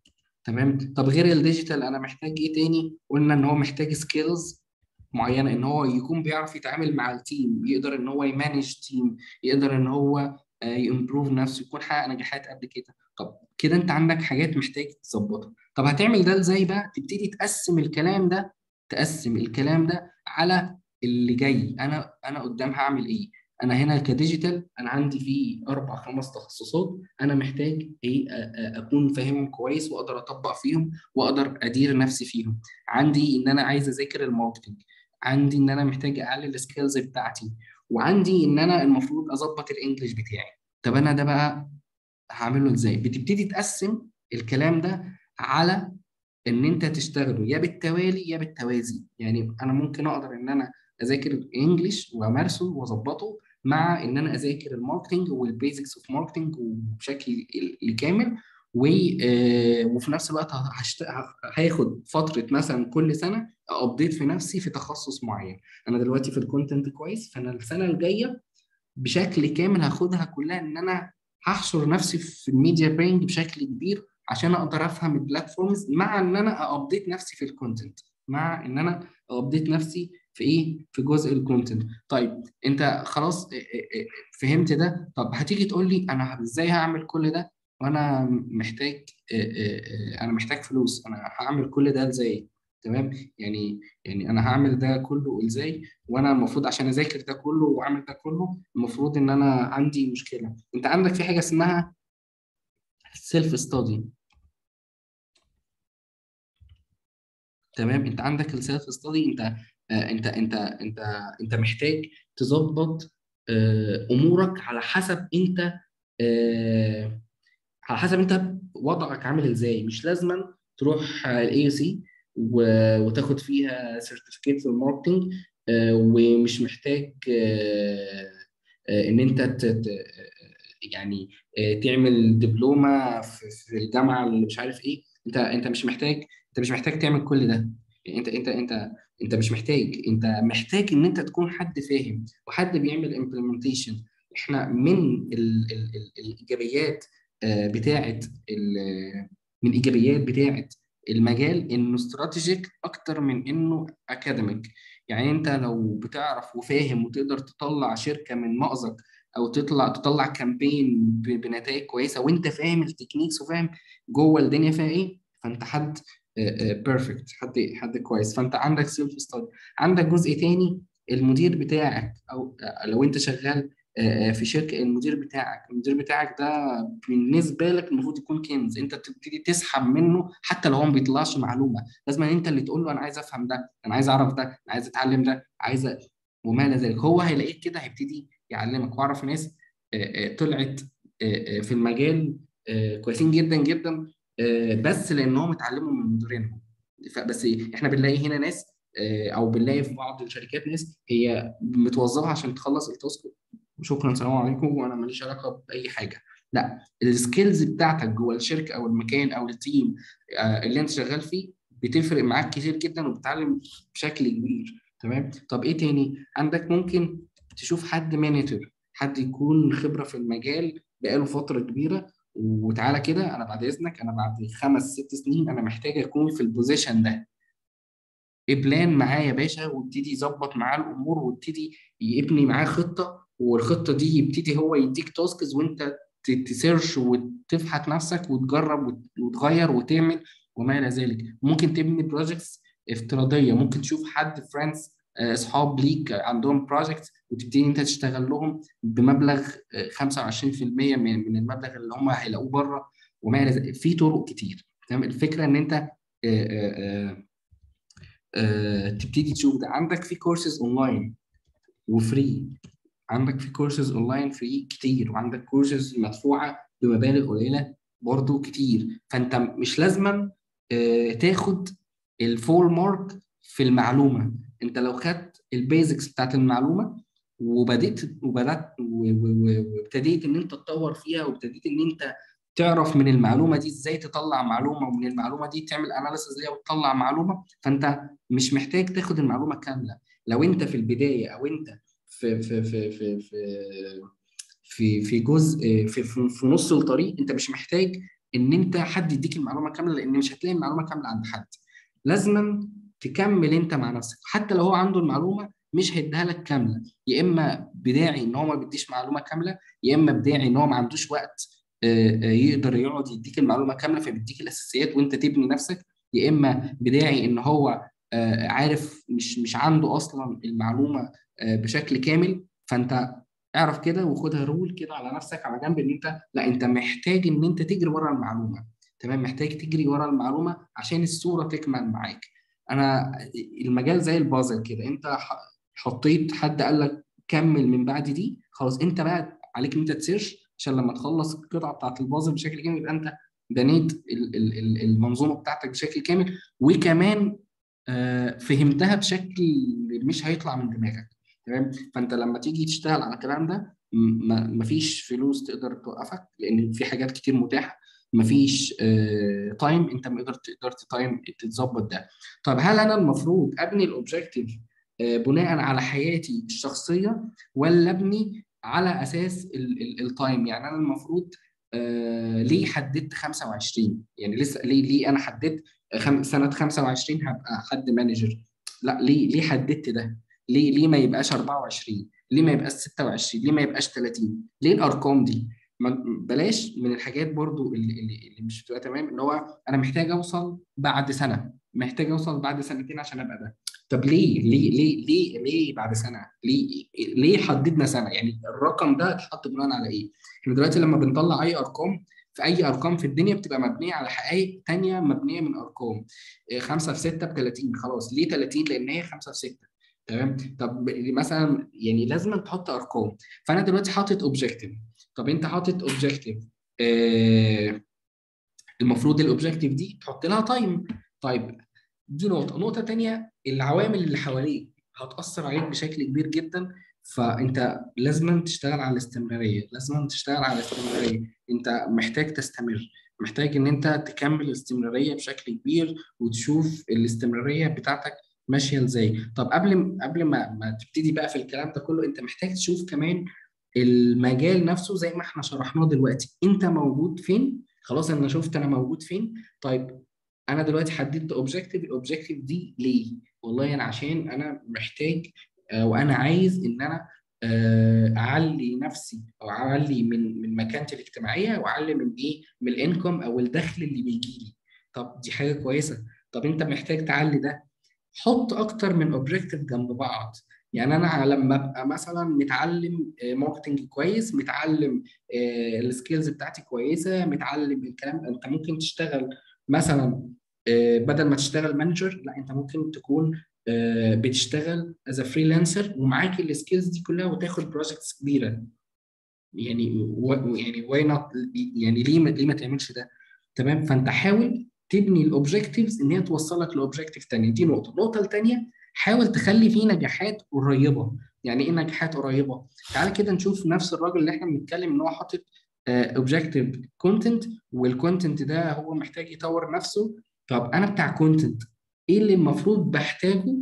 تمام طب غير الديجيتال انا محتاج ايه تاني قلنا ان هو محتاج سكيلز معينه ان هو يكون بيعرف يتعامل مع التيم يقدر ان هو يمانج تيم يقدر ان هو يمبروف نفسه يكون حقق نجاحات قبل كده طب كده انت عندك حاجات محتاج تظبطها طب هتعمل ده ازاي بقى تبتدي تقسم الكلام ده تقسم الكلام ده على اللي جاي انا انا قدام هعمل ايه انا هنا كديجيتال انا عندي فيه اربع خمس تخصصات انا محتاج ايه أ- أ- اكون فاهمهم كويس واقدر اطبق فيهم واقدر ادير نفسي فيهم عندي ان انا عايز اذاكر الماركتنج عندي ان انا محتاج اعلي السكيلز بتاعتي وعندي ان انا المفروض اظبط الانجليش بتاعي طب انا ده بقى هعمله ازاي بتبتدي تقسم الكلام ده على ان انت تشتغله يا بالتوالي يا بالتوازي يعني انا ممكن اقدر ان انا اذاكر انجليش وامارسه واظبطه مع ان انا اذاكر الماركتنج والبيزكس اوف ماركتنج وبشكل ال- كامل و آه، وفي نفس الوقت هشت... ه- هاخد فتره مثلا كل سنه ابديت في نفسي في تخصص معين انا دلوقتي في الكونتنت كويس فانا السنه الجايه بشكل كامل هاخدها كلها ان انا هحشر نفسي في الميديا باينج بشكل كبير عشان اقدر افهم البلاتفورمز مع ان انا ابديت نفسي في الكونتنت مع ان انا ابديت نفسي في ايه في جزء الكونتنت طيب انت خلاص اه، اه، اه، فهمت ده طب هتيجي تقول لي انا ازاي هعمل كل ده وانا محتاج اه، اه، اه، انا محتاج فلوس انا هعمل كل ده ازاي تمام يعني يعني انا هعمل ده كله ازاي وانا المفروض عشان اذاكر ده كله واعمل ده كله المفروض ان انا عندي مشكله انت عندك في حاجه اسمها سيلف ستادي تمام انت عندك السيلف ستادي انت آه، انت انت انت انت محتاج تظبط آه، امورك على حسب انت آه، على حسب انت وضعك عامل ازاي مش لازما تروح الاي سي وتاخد فيها سيرتيفيكيت في الماركتنج آه، ومش محتاج آه، آه، ان انت ت- ت- يعني آه، تعمل دبلومه في في الجامعه اللي مش عارف ايه انت انت مش محتاج انت مش محتاج تعمل كل ده يعني انت انت انت انت مش محتاج انت محتاج ان انت تكون حد فاهم وحد بيعمل امبلمنتيشن احنا من ال ال ال الايجابيات آه، بتاعه ال- من الايجابيات بتاعه المجال انه استراتيجيك اكتر من انه اكاديميك يعني انت لو بتعرف وفاهم وتقدر تطلع شركه من مأزق او تطلع تطلع كامبين ب- بنتائج كويسه وانت فاهم التكنيكس وفاهم جوه الدنيا فيها ايه فانت حد بيرفكت حد حد كويس فانت عندك سيلف ستادي عندك جزء تاني المدير بتاعك او آه، لو انت شغال آه، آه، في شركه المدير بتاعك المدير بتاعك ده بالنسبه لك المفروض يكون كنز انت تبتدي تسحب منه حتى لو هو ما بيطلعش معلومه لازم انت اللي تقول له انا عايز افهم ده انا عايز اعرف ده انا عايز اتعلم ده عايز أ- وما الى ذلك هو هيلاقيك كده هيبتدي يعلمك واعرف ناس آه، آه، طلعت آه، آه، في المجال آه، كويسين جدا جدا آه، بس لانهم اتعلموا من مديرينهم فبس احنا بنلاقي هنا ناس آه، او بنلاقي في بعض الشركات ناس هي متوظفه عشان تخلص التاسك وشكرا سلام عليكم وانا ماليش علاقه باي حاجه لا السكيلز بتاعتك جوه الشركه او المكان او التيم آه، اللي انت شغال فيه بتفرق معاك كتير جدا وبتتعلم بشكل كبير تمام طب ايه تاني عندك ممكن تشوف حد مانجر حد يكون خبره في المجال بقاله فتره كبيره وتعالى كده انا بعد اذنك انا بعد خمس ست سنين انا محتاج اكون في البوزيشن ده بلان معاه يا باشا وابتدي يظبط معاه الامور وابتدي يبني معاه خطه والخطه دي يبتدي هو يديك تاسكز وانت ت- تسيرش وتفحت نفسك وتجرب وت- وتغير وتعمل وما الى ذلك ممكن تبني بروجكتس افتراضيه ممكن تشوف حد فريندز اصحاب ليك عندهم بروجكت وتبتدي انت تشتغل لهم بمبلغ آه، 25% من من المبلغ اللي هم هيلاقوه بره وما الى ذلك في طرق كتير تمام الفكره ان انت آه، آه، آه، آه، تبتدي تشوف ده عندك في كورسز اونلاين وفري عندك في كورسز اونلاين فري كتير وعندك كورسز مدفوعه بمبالغ قليله برضه كتير فانت مش لازما آه، تاخد الفول مارك في المعلومه انت لو خدت البيزكس بتاعت المعلومه وبدات وبدات و- و- و- وابتديت ان انت تطور فيها وابتديت ان انت تعرف من المعلومه دي ازاي تطلع معلومه ومن المعلومه دي تعمل اناليسيز ليها وتطلع معلومه فانت مش محتاج تاخد المعلومه كامله لو انت في البدايه او انت في في في في في في في جزء في, في, في نص الطريق انت مش محتاج ان انت حد يديك المعلومه كامله لان مش هتلاقي المعلومه كامله عند حد لازما تكمل انت مع نفسك حتى لو هو عنده المعلومه مش هيديها لك كامله يا اما بداعي ان هو ما بيديش معلومه كامله يا اما بداعي ان هو ما عندوش وقت آه، آه، يقدر يقعد يديك المعلومه كامله فبيديك الاساسيات وانت تبني نفسك يا اما بداعي ان هو آه، عارف مش مش عنده اصلا المعلومه آه، بشكل كامل فانت اعرف كده وخدها رول كده على نفسك على جنب ان انت لا انت محتاج ان انت تجري ورا المعلومه تمام محتاج تجري ورا المعلومه عشان الصوره تكمل معاك انا المجال زي البازل كده انت ح- حطيت حد قال لك كمل من بعد دي خلاص انت بقى عليك ان انت تسيرش عشان لما تخلص القطعه بتاعت البازل بشكل كامل يبقى انت بنيت ال- ال- ال- المنظومه بتاعتك بشكل كامل وكمان آه، فهمتها بشكل مش هيطلع من دماغك تمام فانت لما تيجي تشتغل على الكلام ده م- ما- مفيش فلوس تقدر توقفك لان في حاجات كتير متاحه مفيش آه، تايم انت ما تقدر تقدر تايم تتظبط ده طب هل انا المفروض ابني الاوبجيكتيف بناء على حياتي الشخصيه ولا ابني على اساس التايم يعني انا المفروض آه، ليه حددت 25 يعني لسه ليه ليه انا حددت خم- سنه 25 هبقى حد مانجر لا ليه ليه حددت ده ليه ليه ما يبقاش 24 ليه ما يبقاش 26 ليه ما يبقاش 30 ليه الارقام دي ما- بلاش من الحاجات برضو اللي, اللي اللي مش بتبقى تمام ان هو انا محتاج اوصل بعد سنه محتاج اوصل بعد سنتين عشان ابقى ده طب ليه ليه ليه ليه ليه بعد سنه ليه ليه حددنا سنه يعني الرقم ده اتحط بناء على ايه احنا دلوقتي لما بنطلع اي ارقام في اي ارقام في الدنيا بتبقى مبنيه على حقائق تانية مبنيه من ارقام 5 في 6 ب 30 خلاص ليه 30 لان هي 5 في 6 تمام طب مثلا يعني لازم تحط ارقام فانا دلوقتي حاطط اوبجيكتيف طب انت حاطط اوبجيكتيف آه المفروض الاوبجيكتيف دي تحط لها تايم طيب دي نقطه نقطه تانية العوامل اللي حواليك هتاثر عليك بشكل كبير جدا فانت لازم تشتغل على الاستمراريه لازم تشتغل على الاستمراريه انت محتاج تستمر محتاج ان انت تكمل الاستمراريه بشكل كبير وتشوف الاستمراريه بتاعتك ماشيه ازاي طب قبل قبل ما ما تبتدي بقى في الكلام ده كله انت محتاج تشوف كمان المجال نفسه زي ما احنا شرحناه دلوقتي انت موجود فين خلاص انا شفت انا موجود فين طيب انا دلوقتي حددت اوبجيكتيف الاوبجيكتيف دي ليه والله انا عشان انا محتاج آه، وانا عايز ان انا آه، اعلي نفسي او اعلي من من مكانتي الاجتماعيه واعلي من ايه من الانكم او الدخل اللي بيجي لي طب دي حاجه كويسه طب انت محتاج تعلي ده حط اكتر من اوبجيكتيف جنب بعض يعني انا لما ابقى مثلا متعلم ماركتنج كويس متعلم السكيلز بتاعتي كويسه متعلم الكلام انت ممكن تشتغل مثلا آه، بدل ما تشتغل مانجر لا انت ممكن تكون آه، بتشتغل از فريلانسر ومعاك السكيلز دي كلها وتاخد بروجكتس كبيره يعني و... يعني واي نوت يعني ليه ما ليه ما تعملش ده تمام فانت حاول تبني الاوبجكتيفز ان هي توصلك لاوبجكتيف تاني دي نقطه النقطه الثانيه حاول تخلي فيه نجاحات قريبه يعني ايه نجاحات قريبه تعال كده نشوف نفس الراجل اللي احنا بنتكلم ان هو حاطط اوبجكتيف كونتنت والكونتنت ده هو محتاج يطور نفسه طب انا بتاع كونتنت ايه اللي المفروض بحتاجه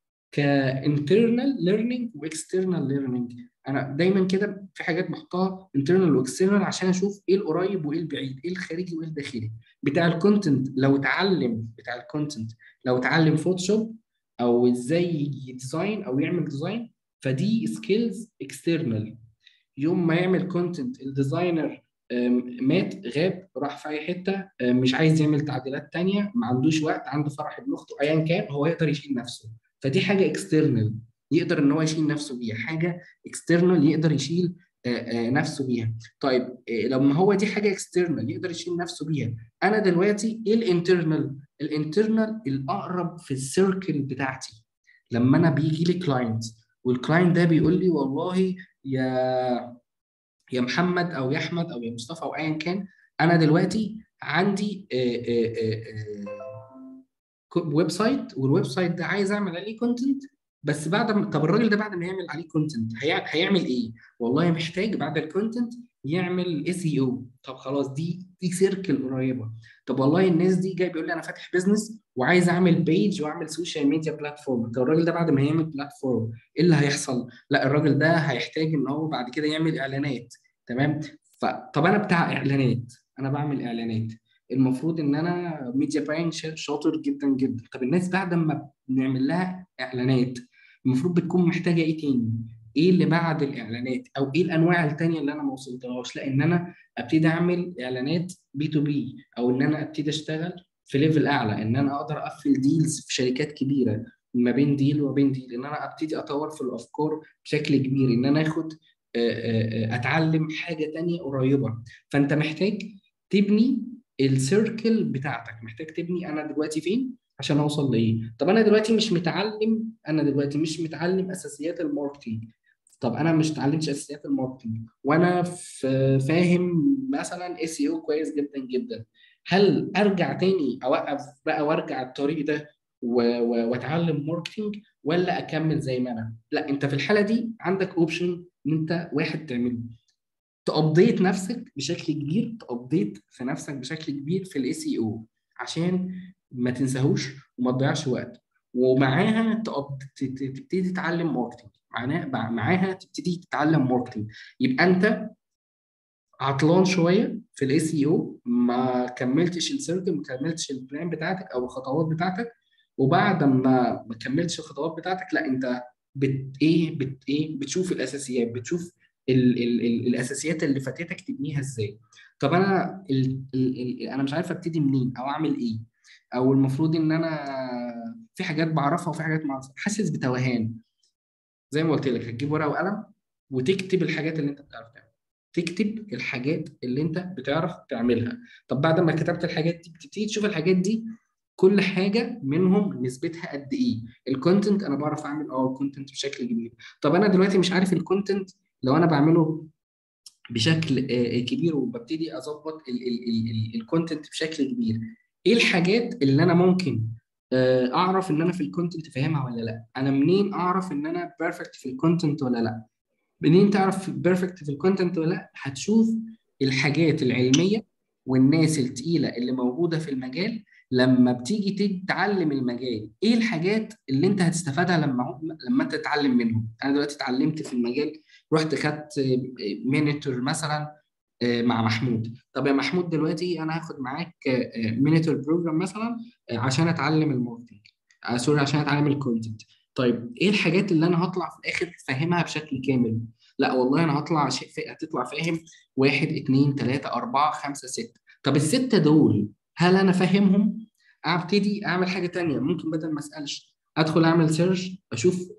كانترنال ليرنينج واكسترنال ليرنينج انا دايما كده في حاجات بحطها انترنال واكسترنال عشان اشوف ايه القريب وايه البعيد ايه الخارجي وايه الداخلي بتاع الكونتنت لو اتعلم بتاع الكونتنت لو اتعلم فوتوشوب او ازاي يديزاين او يعمل ديزاين فدي سكيلز اكسترنال يوم ما يعمل كونتنت الديزاينر آم، مات غاب راح في اي حته آم، مش عايز يعمل تعديلات تانية ما عندوش وقت عنده فرح ابن اخته ايا كان هو يقدر يشيل نفسه فدي حاجه اكسترنال يقدر ان هو يشيل نفسه بيها حاجه اكسترنال يقدر يشيل آه، آه، نفسه بيها طيب آه، لما هو دي حاجه اكسترنال يقدر يشيل نفسه بيها انا دلوقتي ايه الانترنال الانترنال الاقرب في السيركل بتاعتي لما انا بيجي لي كلاينت والكلاينت ده بيقول لي والله يا يا محمد او يا احمد او يا مصطفى او ايا كان انا دلوقتي عندي آه، آه، آه، آه، ويب سايت والويب سايت ده عايز اعمل عليه كونتنت بس بعد ما طب الراجل ده بعد ما يعمل عليه كونتنت هيعمل ايه؟ والله محتاج بعد الكونتنت يعمل اس اي او طب خلاص دي دي سيركل قريبه طب والله الناس دي جاي بيقول لي انا فاتح بزنس وعايز اعمل بيج واعمل سوشيال ميديا بلاتفورم طب الراجل ده بعد ما هيعمل بلاتفورم ايه اللي هيحصل؟ لا الراجل ده هيحتاج ان هو بعد كده يعمل اعلانات تمام فطب انا بتاع اعلانات انا بعمل اعلانات المفروض ان انا ميديا باين شاطر جدا جدا طب الناس بعد ما بنعمل لها اعلانات المفروض بتكون محتاجه ايه تاني ايه اللي بعد الاعلانات او ايه الانواع التانيه اللي انا ما وصلتهاش لا ان انا ابتدي اعمل اعلانات بي تو بي او ان انا ابتدي اشتغل في ليفل اعلى ان انا اقدر اقفل ديلز في شركات كبيره ما بين ديل وبين ديل ان انا ابتدي اطور في الافكار بشكل كبير ان انا اخد اتعلم حاجه تانية قريبه فانت محتاج تبني السيركل بتاعتك محتاج تبني انا دلوقتي فين عشان اوصل لايه طب انا دلوقتي مش متعلم انا دلوقتي مش متعلم اساسيات الماركتينج طب انا مش اتعلمتش اساسيات الماركتينج وانا فاهم مثلا اس او كويس جدا جدا هل ارجع تاني اوقف بقى وارجع الطريق ده واتعلم ماركتينج ولا اكمل زي ما انا لا انت في الحاله دي عندك اوبشن ان انت واحد تعمله تابديت نفسك بشكل كبير تابديت في نفسك بشكل كبير في الاي سي او عشان ما تنساهوش وما تضيعش وقت ومعاها تبتدي تتعلم ماركتنج معاها معاها تبتدي تتعلم ماركتنج يبقى انت عطلان شويه في الاي سي او ما كملتش السيركل ما كملتش البلان بتاعتك او الخطوات بتاعتك وبعد ما ما كملتش الخطوات بتاعتك لا انت بت ايه بت ايه بتشوف الاساسيات بتشوف ال ال ال الاساسيات اللي فاتتك تبنيها ازاي طب انا ال ال ال انا مش عارف ابتدي منين او اعمل ايه او المفروض ان انا في حاجات بعرفها وفي حاجات ما اعرفها حاسس بتوهان زي ما قلت لك هتجيب ورقه وقلم وتكتب الحاجات اللي انت بتعرف تعملها تكتب الحاجات اللي انت بتعرف تعملها طب بعد ما كتبت الحاجات دي بتبتدي تشوف الحاجات دي كل حاجه منهم نسبتها قد ايه الكونتنت انا بعرف اعمل اه الكونتنت بشكل كبير طب انا دلوقتي مش عارف الكونتنت لو انا بعمله بشكل كبير وببتدي اظبط الكونتنت بشكل كبير ايه الحاجات اللي انا ممكن اعرف ان انا في الكونتنت فاهمها ولا لا انا منين اعرف ان انا بيرفكت في الكونتنت ولا لا منين تعرف بيرفكت في الكونتنت ولا لا هتشوف الحاجات العلميه والناس التقيله اللي موجوده في المجال لما بتيجي تتعلم المجال ايه الحاجات اللي انت هتستفادها لما لما انت تتعلم منهم انا دلوقتي اتعلمت في المجال رحت خدت مينيتور مثلا مع محمود طب يا محمود دلوقتي انا هاخد معاك مينيتور بروجرام مثلا عشان اتعلم الماركتنج سوري عشان اتعلم الكونتنت طيب ايه الحاجات اللي انا هطلع في الاخر فاهمها بشكل كامل لا والله انا هطلع شيء هتطلع فاهم واحد اثنين ثلاثة أربعة خمسة ستة طب الستة دول هل أنا فاهمهم؟ أبتدي أعمل حاجة تانية ممكن بدل ما أسألش أدخل أعمل سيرش أشوف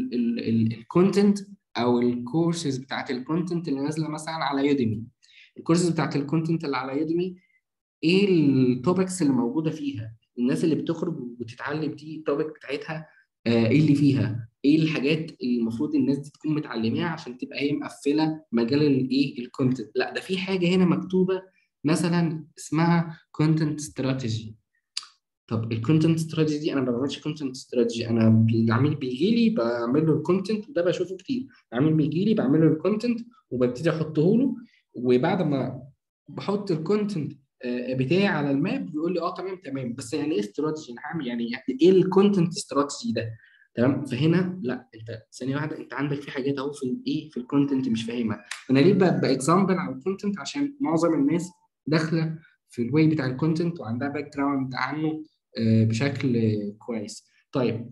الكونتنت أو الكورسز بتاعت الكونتنت اللي نازلة مثلا على يوديمي الكورسز بتاعت الكونتنت اللي على يوديمي إيه التوبكس اللي موجودة فيها؟ الناس اللي بتخرج وتتعلم دي التوبك بتاعتها ايه اللي فيها ايه الحاجات اللي المفروض الناس دي تكون متعلماها عشان تبقى هي مقفله مجال الايه الكونتنت لا ده في حاجه هنا مكتوبه مثلا اسمها كونتنت استراتيجي طب الكونتنت استراتيجي دي انا ما بعملش كونتنت استراتيجي انا العميل بيجي لي بعمل له الكونتنت وده بشوفه كتير العميل بيجي لي بعمل له الكونتنت وببتدي احطه له وبعد ما بحط الكونتنت بتاعي على الماب بيقول لي اه تمام تمام بس يعني ايه استراتيجي انا هعمل يعني ايه الكونتنت استراتيجي ده تمام فهنا لا انت ثانيه واحده انت عندك في حاجات اهو في الايه في الكونتنت مش فاهمها انا ليه باكزامبل على الكونتنت عشان معظم الناس داخله في الواي بتاع الكونتنت وعندها باك جراوند عنه بشكل كويس طيب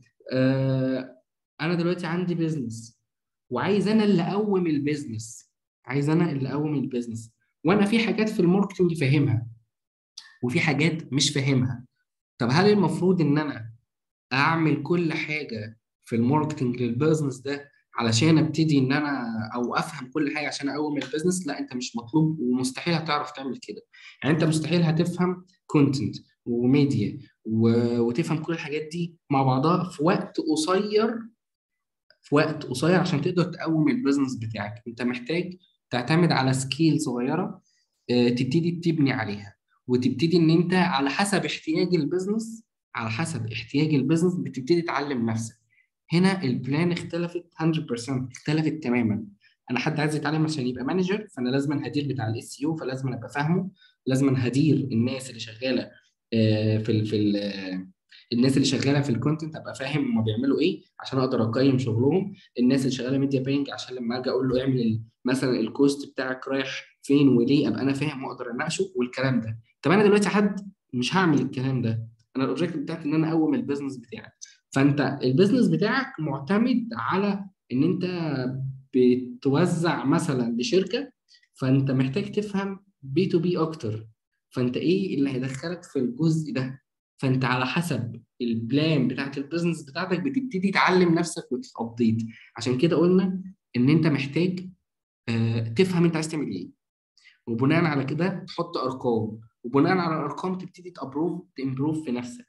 انا دلوقتي عندي بيزنس وعايز انا اللي اقوم البيزنس عايز انا اللي اقوم البيزنس وانا في حاجات في الماركتنج فاهمها وفي حاجات مش فاهمها طب هل المفروض ان انا اعمل كل حاجه في الماركتنج للبيزنس ده علشان ابتدي ان انا او افهم كل حاجه عشان اقوم البيزنس لا انت مش مطلوب ومستحيل هتعرف تعمل كده يعني انت مستحيل هتفهم كونتنت وميديا و... وتفهم كل الحاجات دي مع بعضها في وقت قصير في وقت قصير عشان تقدر تقوم البيزنس بتاعك انت محتاج تعتمد على سكيل صغيره آه، تبتدي تبني عليها وتبتدي ان انت على حسب احتياج البيزنس على حسب احتياج البيزنس بتبتدي تعلم نفسك هنا البلان اختلفت 100% اختلفت تماما انا حد عايز يتعلم عشان يبقى مانجر فانا لازم هدير بتاع الاس يو فلازم ابقى فاهمه لازم هدير الناس اللي شغاله آه، في ال في ال آه، الناس اللي شغاله في الكونتنت ابقى فاهم هم بيعملوا ايه عشان اقدر اقيم شغلهم الناس اللي شغاله ميديا باينج عشان لما اجي اقول له اعمل ال- مثلا الكوست بتاعك رايح فين وليه ابقى انا فاهم واقدر اناقشه والكلام ده طب انا دلوقتي حد مش هعمل الكلام ده انا الاوبجيكتيف بتاعتي ان انا اقوم البيزنس بتاعي فانت البيزنس بتاعك معتمد على ان انت بتوزع مثلا لشركه فانت محتاج تفهم بي تو بي اكتر فانت ايه اللي هيدخلك في الجزء ده فانت على حسب البلان بتاعت البيزنس بتاعتك بتبتدي تعلم نفسك وتابديت عشان كده قلنا ان انت محتاج آه، تفهم انت عايز تعمل ايه وبناء على كده تحط ارقام وبناء على الارقام تبتدي تابروف تمبروف في نفسك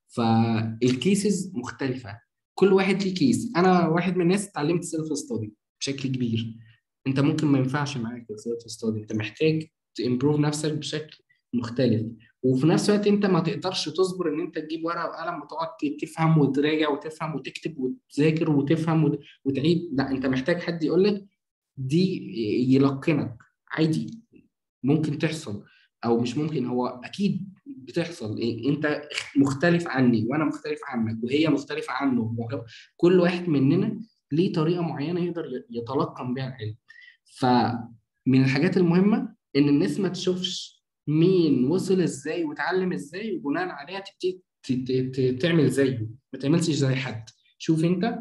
فالكيسز مختلفه كل واحد ليه كيس انا واحد من الناس اتعلمت سيلف ستادي بشكل كبير انت ممكن ما ينفعش معاك السيلف ستادي انت محتاج تمبروف نفسك بشكل مختلف وفي نفس الوقت انت ما تقدرش تصبر ان انت تجيب ورقه وقلم وتقعد تفهم وتراجع وتفهم وتكتب وتذاكر وتفهم وت- وتعيد لا انت محتاج حد يقول لك دي يلقنك عادي ممكن تحصل او مش ممكن هو اكيد بتحصل إيه؟ انت مختلف عني وانا مختلف عنك وهي مختلفه عنه وهو- كل واحد مننا ليه طريقه معينه يقدر يتلقن بيها العلم فمن الحاجات المهمه ان الناس ما تشوفش مين وصل ازاي وتعلم ازاي وبناء عليها تبتدي ت- ت- ت- تعمل زيه ما تعملش زي حد شوف انت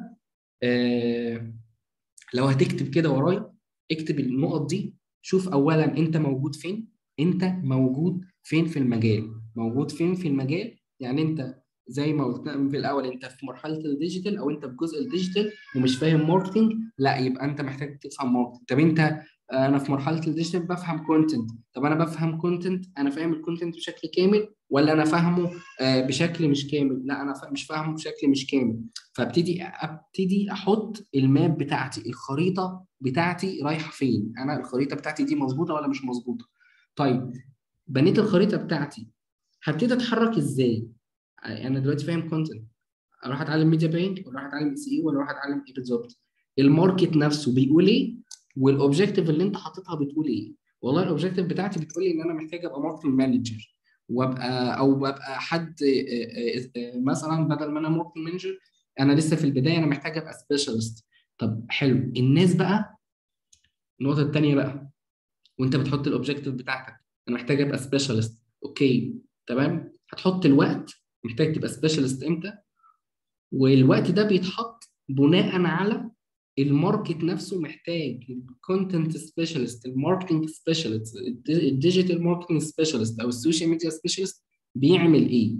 آه لو هتكتب كده ورايا اكتب النقط دي شوف اولا انت موجود فين انت موجود فين في المجال موجود فين في المجال يعني انت زي ما قلت في الاول انت في مرحله الديجيتال او انت في جزء الديجيتال ومش فاهم ماركتنج لا يبقى انت محتاج تفهم ماركتنج طب انت انا في مرحله الديجيتال بفهم كونتنت طب انا بفهم كونتنت انا فاهم الكونتنت بشكل كامل ولا انا فاهمه آه، بشكل مش كامل لا انا فا- مش فاهمه بشكل مش كامل فابتدي ابتدي احط الماب بتاعتي الخريطه بتاعتي رايحه فين انا الخريطه بتاعتي دي مظبوطه ولا مش مظبوطه طيب بنيت الخريطه بتاعتي هبتدي اتحرك ازاي انا دلوقتي فاهم كونتنت اروح اتعلم ميديا باينج ولا اروح اتعلم سي اي ولا اروح اتعلم ايه بالظبط الماركت نفسه بيقول ايه والاوبجيكتيف اللي انت حاططها بتقول ايه والله الاوبجيكتيف بتاعتي بتقول لي ان انا محتاج ابقى ماركتنج مانجر وابقى او ببقى حد آه، آه، آه، مثلا بدل ما انا ماركتنج مانجر انا لسه في البدايه انا محتاج ابقى سبيشالست طب حلو الناس بقى النقطه الثانيه بقى وانت بتحط الاوبجيكتيف بتاعتك انا محتاج ابقى سبيشالست اوكي تمام هتحط الوقت محتاج تبقى سبيشالست امتى والوقت ده بيتحط بناء على الماركت نفسه محتاج الكونتنت سبيشالست الماركتنج سبيشالست الديجيتال ماركتنج سبيشالست او السوشيال ميديا سبيشالست بيعمل ايه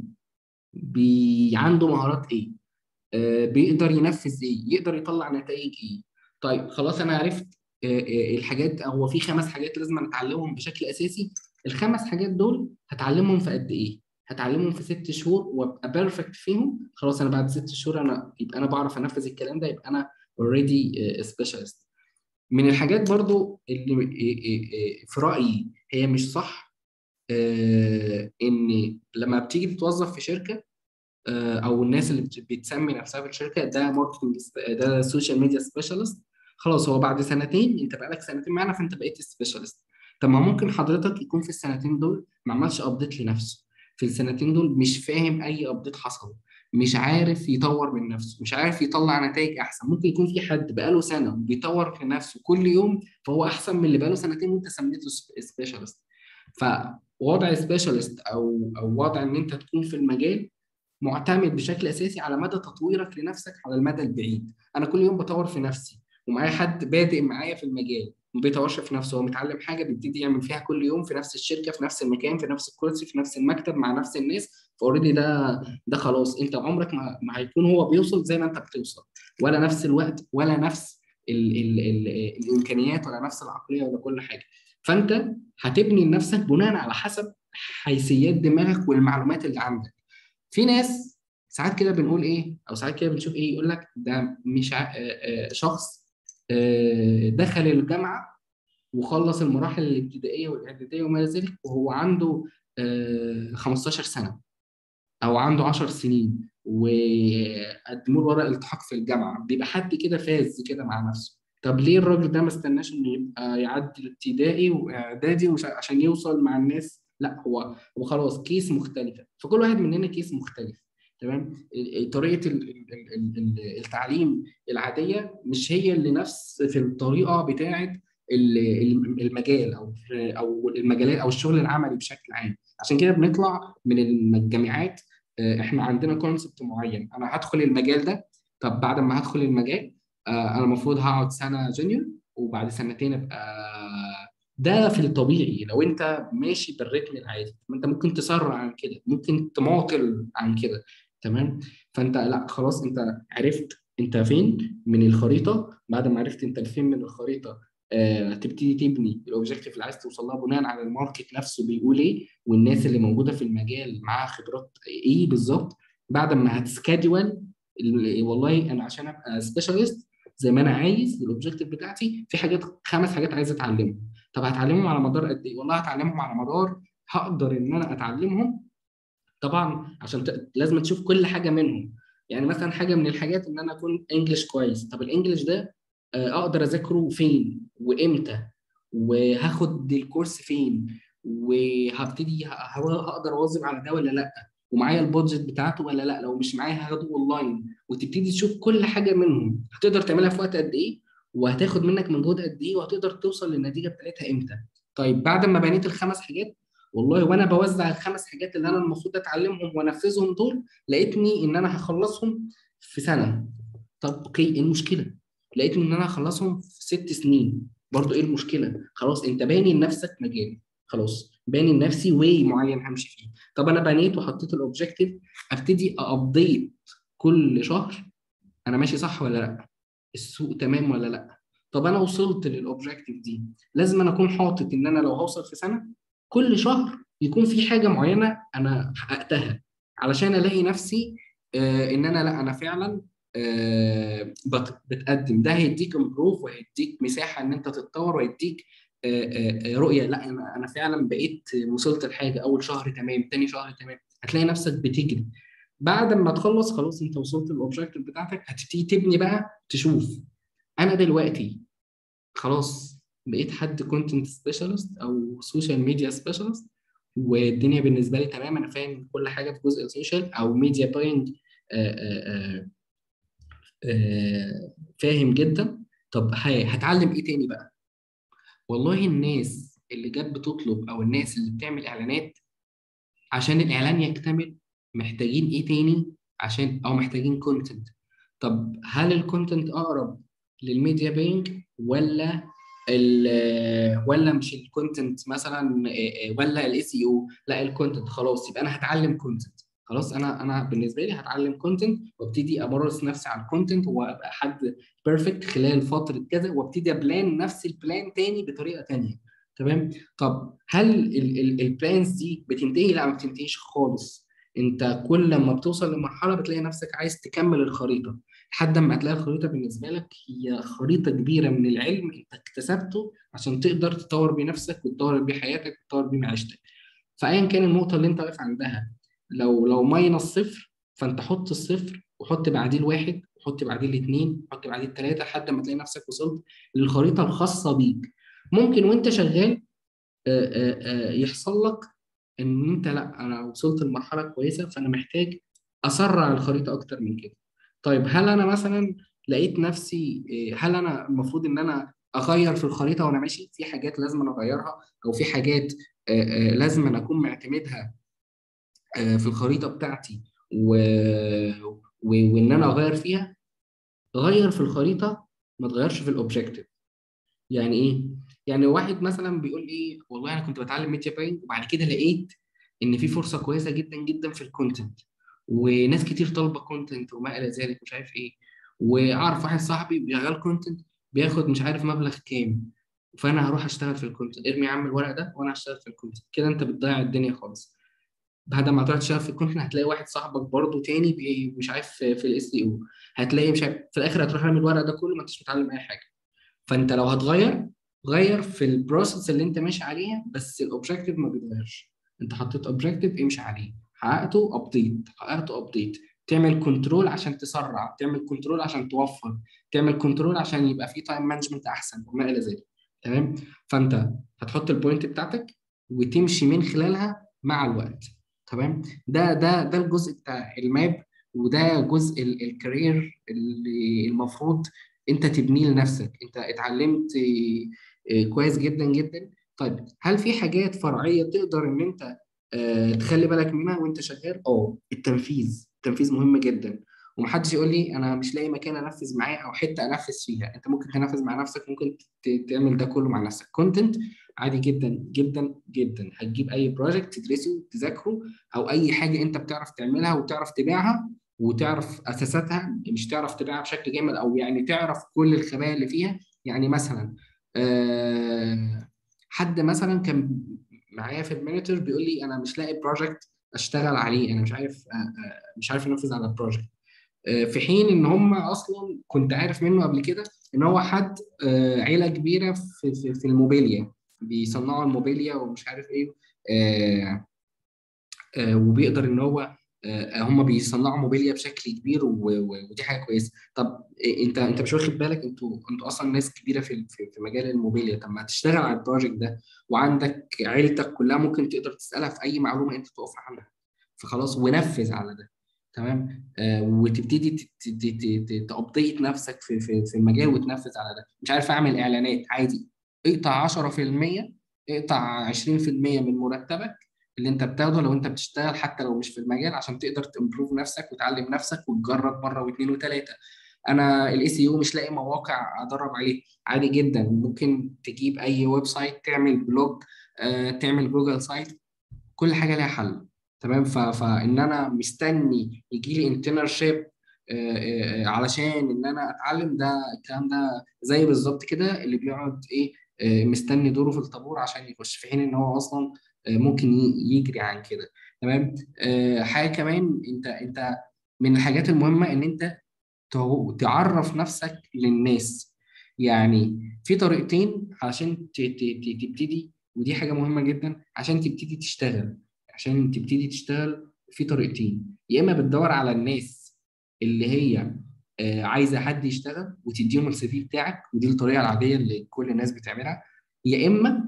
بي عنده مهارات ايه آه بيقدر ينفذ ايه يقدر يطلع نتائج ايه طيب خلاص انا عرفت آه آه الحاجات هو في خمس حاجات لازم اتعلمهم بشكل اساسي الخمس حاجات دول هتعلمهم في قد ايه هتعلمهم في ست شهور وابقى بيرفكت فيهم خلاص انا بعد ست شهور انا يبقى انا بعرف انفذ الكلام ده يبقى انا اوريدي سبيشالست من الحاجات برضو اللي في رايي هي مش صح ان لما بتيجي تتوظف في شركه او الناس اللي بتسمي نفسها في الشركه ده ماركتنج ده سوشيال ميديا سبيشالست خلاص هو بعد سنتين انت بقالك سنتين معانا فانت بقيت سبيشالست طب ما ممكن حضرتك يكون في السنتين دول ما عملش ابديت لنفسه في السنتين دول مش فاهم اي ابديت حصل مش عارف يطور من نفسه مش عارف يطلع نتائج احسن ممكن يكون في حد بقاله سنه بيطور في نفسه كل يوم فهو احسن من اللي بقاله سنتين وانت سميته سبيشالست فوضع سبيشالست او او وضع ان انت تكون في المجال معتمد بشكل اساسي على مدى تطويرك لنفسك على المدى البعيد انا كل يوم بطور في نفسي ومعايا حد بادئ معايا في المجال ما بيطورش في نفسه هو متعلم حاجه بيبتدي يعمل فيها كل يوم في نفس الشركه في نفس المكان في نفس الكرسي في نفس المكتب مع نفس الناس فاوريدي ده ده خلاص انت عمرك ما, ما هيكون هو بيوصل زي ما انت بتوصل ولا نفس الوقت ولا نفس ال ال ال الامكانيات ولا نفس العقليه ولا كل حاجه فانت هتبني لنفسك بناء على حسب حيثيات دماغك والمعلومات اللي عندك في ناس ساعات كده بنقول ايه او ساعات كده بنشوف ايه يقول لك ده مش ع... آه، آه، شخص آه، دخل الجامعه وخلص المراحل الابتدائيه والاعداديه وما الى ذلك وهو عنده آه، 15 سنه او عنده 10 سنين وقدموا له ورق التحاق في الجامعه بيبقى حد كده فاز كده مع نفسه طب ليه الراجل ده ما استناش انه يبقى يعدي الابتدائي واعدادي وش- عشان يوصل مع الناس لا هو هو خلاص كيس مختلفه فكل واحد مننا كيس مختلف تمام ال- ال- طريقه ال- ال- ال- ال- التعليم العاديه مش هي اللي نفس في الطريقه بتاعه ال- ال- المجال او او المجالات او الشغل العملي بشكل عام عشان كده بنطلع من الجامعات آه، احنا عندنا كونسبت معين انا هدخل المجال ده طب بعد ما هدخل المجال آه، انا المفروض هقعد سنه جونيور وبعد سنتين ابقى ده في الطبيعي لو انت ماشي بالريتم العادي ما انت ممكن تسرع عن كده ممكن تماطل عن كده تمام فانت لا خلاص انت عرفت انت فين من الخريطه بعد ما عرفت انت فين من الخريطه آه، تبتدي تبني الاوبجيكتيف اللي عايز توصل لها بناء على الماركت نفسه بيقول ايه والناس اللي موجوده في المجال معاها خبرات ايه بالظبط بعد ما هتسكادول ال- والله انا عشان ابقى سبيشالست زي ما انا عايز الاوبجيكتيف بتاعتي في حاجات خمس حاجات عايز اتعلمهم طب هتعلمهم على مدار قد ايه والله هتعلمهم على مدار هقدر ان انا اتعلمهم طبعا عشان ت... لازم تشوف كل حاجه منهم يعني مثلا حاجه من الحاجات ان انا اكون انجلش كويس طب الانجليش ده آه، اقدر اذاكره فين وامتى وهاخد الكورس فين وهبتدي ه- ه- هقدر اواظب على ده ولا لا ومعايا البادجت بتاعته ولا لا لو مش معايا هاخده اونلاين وتبتدي تشوف كل حاجه منهم هتقدر تعملها في وقت قد ايه وهتاخد منك مجهود قد ايه وهتقدر توصل للنتيجه بتاعتها امتى طيب بعد ما بنيت الخمس حاجات والله وانا بوزع الخمس حاجات اللي انا المفروض اتعلمهم وانفذهم دول لقيتني ان انا هخلصهم في سنه طب اوكي ايه المشكله لقيتني ان انا هخلصهم في ست سنين برضو ايه المشكله خلاص انت باني لنفسك مجال خلاص باني لنفسي واي معين همشي فيه طب انا بنيت وحطيت الاوبجيكتيف ابتدي ابديت كل شهر انا ماشي صح ولا لا السوق تمام ولا لا طب انا وصلت للاوبجيكتيف دي لازم انا اكون حاطط ان انا لو هوصل في سنه كل شهر يكون في حاجه معينه انا حققتها علشان الاقي نفسي آه ان انا لا انا فعلا آه بت- بتقدم ده هيديك امبروف وهيديك مساحه ان انت تتطور وهيديك آه، آه، آه، رؤيه لا انا انا فعلا بقيت وصلت لحاجه اول شهر تمام تاني شهر تمام هتلاقي نفسك بتجري بعد ما تخلص خلاص انت وصلت للاوبجيكتيف بتاعتك هتبتدي تبني بقى تشوف انا دلوقتي خلاص بقيت حد كونتنت سبيشالست او سوشيال ميديا سبيشالست والدنيا بالنسبه لي تمام انا فاهم كل حاجه في جزء السوشيال او ميديا باينج فاهم جدا طب ه- هتعلم ايه تاني بقى والله الناس اللي جت بتطلب او الناس اللي بتعمل اعلانات عشان الاعلان يكتمل محتاجين ايه تاني عشان او محتاجين كونتنت طب هل الكونتنت اقرب للميديا بينج ولا ال ولا مش الكونتنت مثلا آه، آه، ولا الاس اي او لا الكونتنت خلاص يبقى انا هتعلم كونتنت خلاص انا انا بالنسبه لي هتعلم كونتنت وابتدي امارس نفسي على الكونتنت وابقى حد بيرفكت خلال فتره كذا وابتدي ابلان نفس البلان تاني بطريقه تانيه تمام طب هل البلانز دي بتنتهي لا ما بتنتهيش خالص انت كل ما بتوصل لمرحله بتلاقي نفسك عايز تكمل الخريطه لحد ما تلاقي الخريطه بالنسبه لك هي خريطه كبيره من العلم انت اكتسبته عشان تقدر تطور بيه نفسك وتطور بيه حياتك وتطور بيه معيشتك فايا كان النقطه اللي انت واقف عندها لو لو ماينس صفر فانت حط الصفر وحط بعديه الواحد وحط بعديه الاثنين وحط بعديه الثلاثه لحد ما تلاقي نفسك وصلت للخريطه الخاصه بيك ممكن وانت شغال آه، آه، آه، يحصل لك ان انت لا انا وصلت لمرحله كويسه فانا محتاج اسرع الخريطه اكتر من كده طيب هل انا مثلا لقيت نفسي آه، هل انا المفروض ان انا اغير في الخريطه وانا ماشي في حاجات لازم أنا اغيرها او في حاجات آه، آه، لازم أنا اكون معتمدها آه، في الخريطه بتاعتي و... و... وان انا اغير فيها غير في الخريطه ما تغيرش في الاوبجيكتيف يعني ايه يعني واحد مثلا بيقول ايه والله انا كنت بتعلم ميديا باينج وبعد كده لقيت ان في فرصه كويسه جدا جدا في الكونتنت وناس كتير طالبه كونتنت وما الى ذلك مش عارف ايه واعرف واحد صاحبي بيشغل كونتنت بياخد مش عارف مبلغ كام فانا هروح اشتغل في الكونتنت ارمي يا عم الورق ده وانا هشتغل في الكونتنت كده انت بتضيع الدنيا خالص بعد ما تروح تشتغل في الكونتنت هتلاقي واحد صاحبك برضه تاني بي- مش عارف في في الاس اي او هتلاقي مش عارف في الاخر هتروح رامي الورق ده كله ما انتش متعلم اي حاجه فانت لو هتغير غير في البروسيس اللي انت ماشي عليها بس الاوبجيكتيف ما بيتغيرش انت حطيت اوبجيكتيف امشي عليه حققته ابديت حققته ابديت تعمل كنترول عشان تسرع تعمل كنترول عشان توفر تعمل كنترول عشان يبقى في تايم مانجمنت احسن وما الى ذلك تمام فانت هتحط البوينت بتاعتك وتمشي من خلالها مع الوقت تمام ده ده ده الجزء بتاع الماب وده جزء ال- الكارير اللي المفروض انت تبنيه لنفسك انت اتعلمت آه، كويس جدا جدا طيب هل في حاجات فرعية تقدر ان انت آه، تخلي بالك منها وانت شغال اه التنفيذ التنفيذ مهم جدا ومحدش يقول لي انا مش لاقي مكان انفذ معاه او حته انفذ فيها انت ممكن تنفذ مع نفسك ممكن ت- تعمل ده كله مع نفسك كونتنت عادي جدا جدا جدا هتجيب اي بروجكت تدرسه تذاكره او اي حاجه انت بتعرف تعملها وتعرف تبيعها وتعرف اساساتها مش تعرف تبيعها بشكل جامد او يعني تعرف كل الخبايا اللي فيها يعني مثلا آه، حد مثلا كان معايا في المانجر بيقول لي انا مش لاقي بروجكت اشتغل عليه انا مش عارف آه، آه، مش عارف انفذ على البروجكت آه، في حين ان هم اصلا كنت عارف منه قبل كده ان هو حد آه، عيله كبيره في في, في الموبيليا بيصنعوا الموبيليا ومش عارف ايه آه، آه، وبيقدر ان هو آه، هم بيصنعوا موبيليا بشكل كبير و- و- ودي حاجه كويسه طب إيه، انت انت مش واخد بالك انتوا انتوا اصلا ناس كبيره في في في مجال الموبيليا طب ما تشتغل على البروجكت ده وعندك عيلتك كلها ممكن تقدر تسالها في اي معلومه انت تقف عنها فخلاص ونفذ على ده تمام آه وتبتدي تابديت نفسك في في في المجال وتنفذ على ده مش عارف اعمل اعلانات عادي اقطع 10% اقطع 20% من مرتبك اللي انت بتاخده لو انت بتشتغل حتى لو مش في المجال عشان تقدر تمبروف نفسك وتعلم نفسك وتجرب مره واثنين وثلاثه انا الاي سي يو مش لاقي مواقع ادرب عليه عادي جدا ممكن تجيب اي ويب سايت تعمل بلوج آه، تعمل جوجل سايت كل حاجه ليها حل تمام ف- فان انا مستني يجي لي انترنشيب علشان ان انا اتعلم ده الكلام ده زي بالظبط كده اللي بيقعد ايه آه، مستني دوره في الطابور عشان يخش في حين ان هو اصلا آه، ممكن ي- يجري عن كده تمام آه، حاجه كمان انت انت من الحاجات المهمه ان انت تو- تعرف نفسك للناس يعني في طريقتين عشان ت- ت- ت- تبتدي ودي حاجة مهمة جدا عشان تبتدي تشتغل عشان تبتدي تشتغل في طريقتين يا إما بتدور على الناس اللي هي آه، عايزة حد يشتغل وتديهم السي في بتاعك ودي الطريقة العادية اللي كل الناس بتعملها يا إما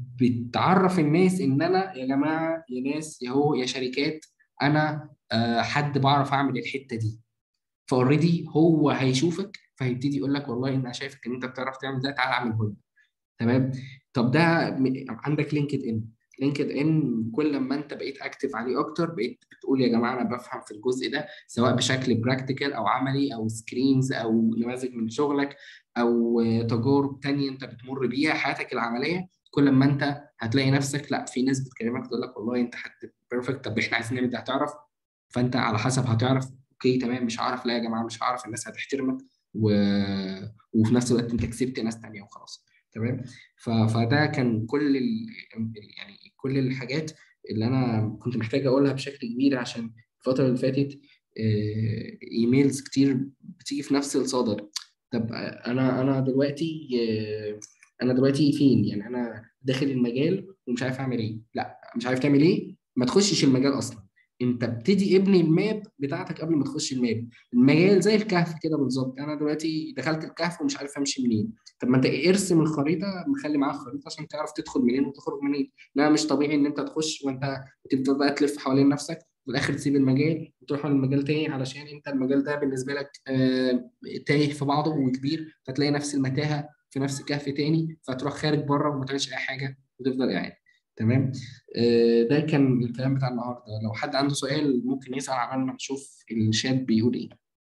بتعرف الناس إن أنا يا جماعة يا ناس يا هو يا شركات أنا آه، حد بعرف أعمل الحتة دي فاوريدي هو هيشوفك فهيبتدي يقول لك والله انا شايفك ان انت بتعرف تعمل ده تعالى اعمله لي تمام طب ده م- عندك لينكد ان لينكد ان كل ما انت بقيت اكتف عليه اكتر بقيت بتقول يا جماعه انا بفهم في الجزء ده سواء بشكل براكتيكال او عملي او سكرينز او نماذج من شغلك او آه، تجارب تانية انت بتمر بيها حياتك العمليه كل ما انت هتلاقي نفسك لا في ناس بتكلمك تقول لك والله انت حد بيرفكت طب احنا عايزين نعمل ده هتعرف فانت على حسب هتعرف اوكي تمام مش هعرف لا يا جماعه مش هعرف الناس هتحترمك و... وفي نفس الوقت انت كسبت ناس تانية وخلاص تمام ف... فده كان كل ال... يعني كل الحاجات اللي انا كنت محتاج اقولها بشكل كبير عشان الفتره اللي فاتت آه، ايميلز كتير بتيجي في نفس الصدد طب انا انا دلوقتي آه، انا دلوقتي فين يعني انا داخل المجال ومش عارف اعمل ايه لا مش عارف تعمل ايه ما تخشش المجال اصلا انت ابتدي ابني الماب بتاعتك قبل ما تخش الماب المجال زي الكهف كده بالظبط انا دلوقتي دخلت الكهف ومش عارف امشي منين طب ما انت ارسم الخريطه مخلي معاك خريطه عشان تعرف تدخل منين وتخرج منين لا مش طبيعي ان انت تخش وانت تفضل بقى تلف حوالين نفسك وفي الاخر تسيب المجال وتروح على المجال تاني علشان انت المجال ده بالنسبه لك آه تايه في بعضه وكبير فتلاقي نفس المتاهه في نفس كهف تاني فتروح خارج بره وما تعملش اي حاجه وتفضل قاعد تمام آه، ده كان الكلام بتاع النهارده لو حد عنده سؤال ممكن يسأل عمال ما نشوف الشات بيقول ايه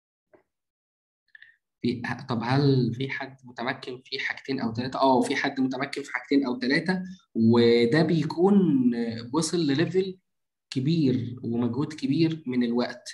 في طب هل في حد متمكن في حاجتين او ثلاثه اه في حد متمكن في حاجتين او ثلاثه وده بيكون آه، وصل لليفل كبير ومجهود كبير من الوقت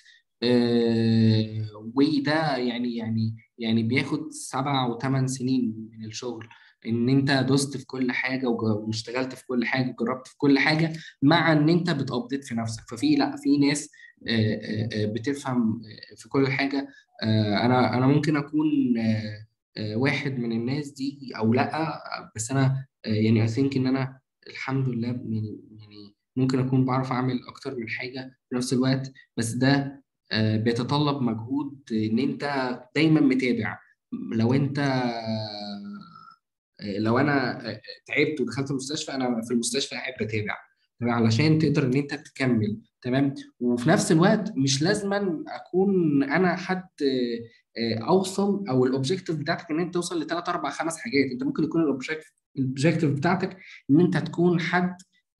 آه، وده يعني يعني يعني بياخد سبع وثمان سنين من الشغل ان انت دوست في كل حاجه وج- واشتغلت في كل حاجه وجربت في كل حاجه مع ان انت بتابديت في نفسك ففي لا في ناس آه، آه، آه، بتفهم آه، في كل حاجه آه، انا انا ممكن اكون آه، آه، واحد من الناس دي او لا بس انا آه، يعني اي ثينك ان انا الحمد لله يعني يعني ممكن اكون بعرف اعمل اكتر من حاجه في نفس الوقت بس ده آه، بيتطلب مجهود ان انت دايما متابع لو انت آه، لو انا آه، تعبت ودخلت المستشفى انا في المستشفى قاعد بتابع تمام علشان تقدر ان انت تكمل تمام وفي نفس الوقت مش لازما اكون انا حد آه، آه، اوصل او الاوبجيكتيف بتاعتك ان انت توصل لثلاث اربع خمس حاجات انت ممكن يكون الاوبجيكتيف الاوبجيكتيف بتاعتك ان انت تكون حد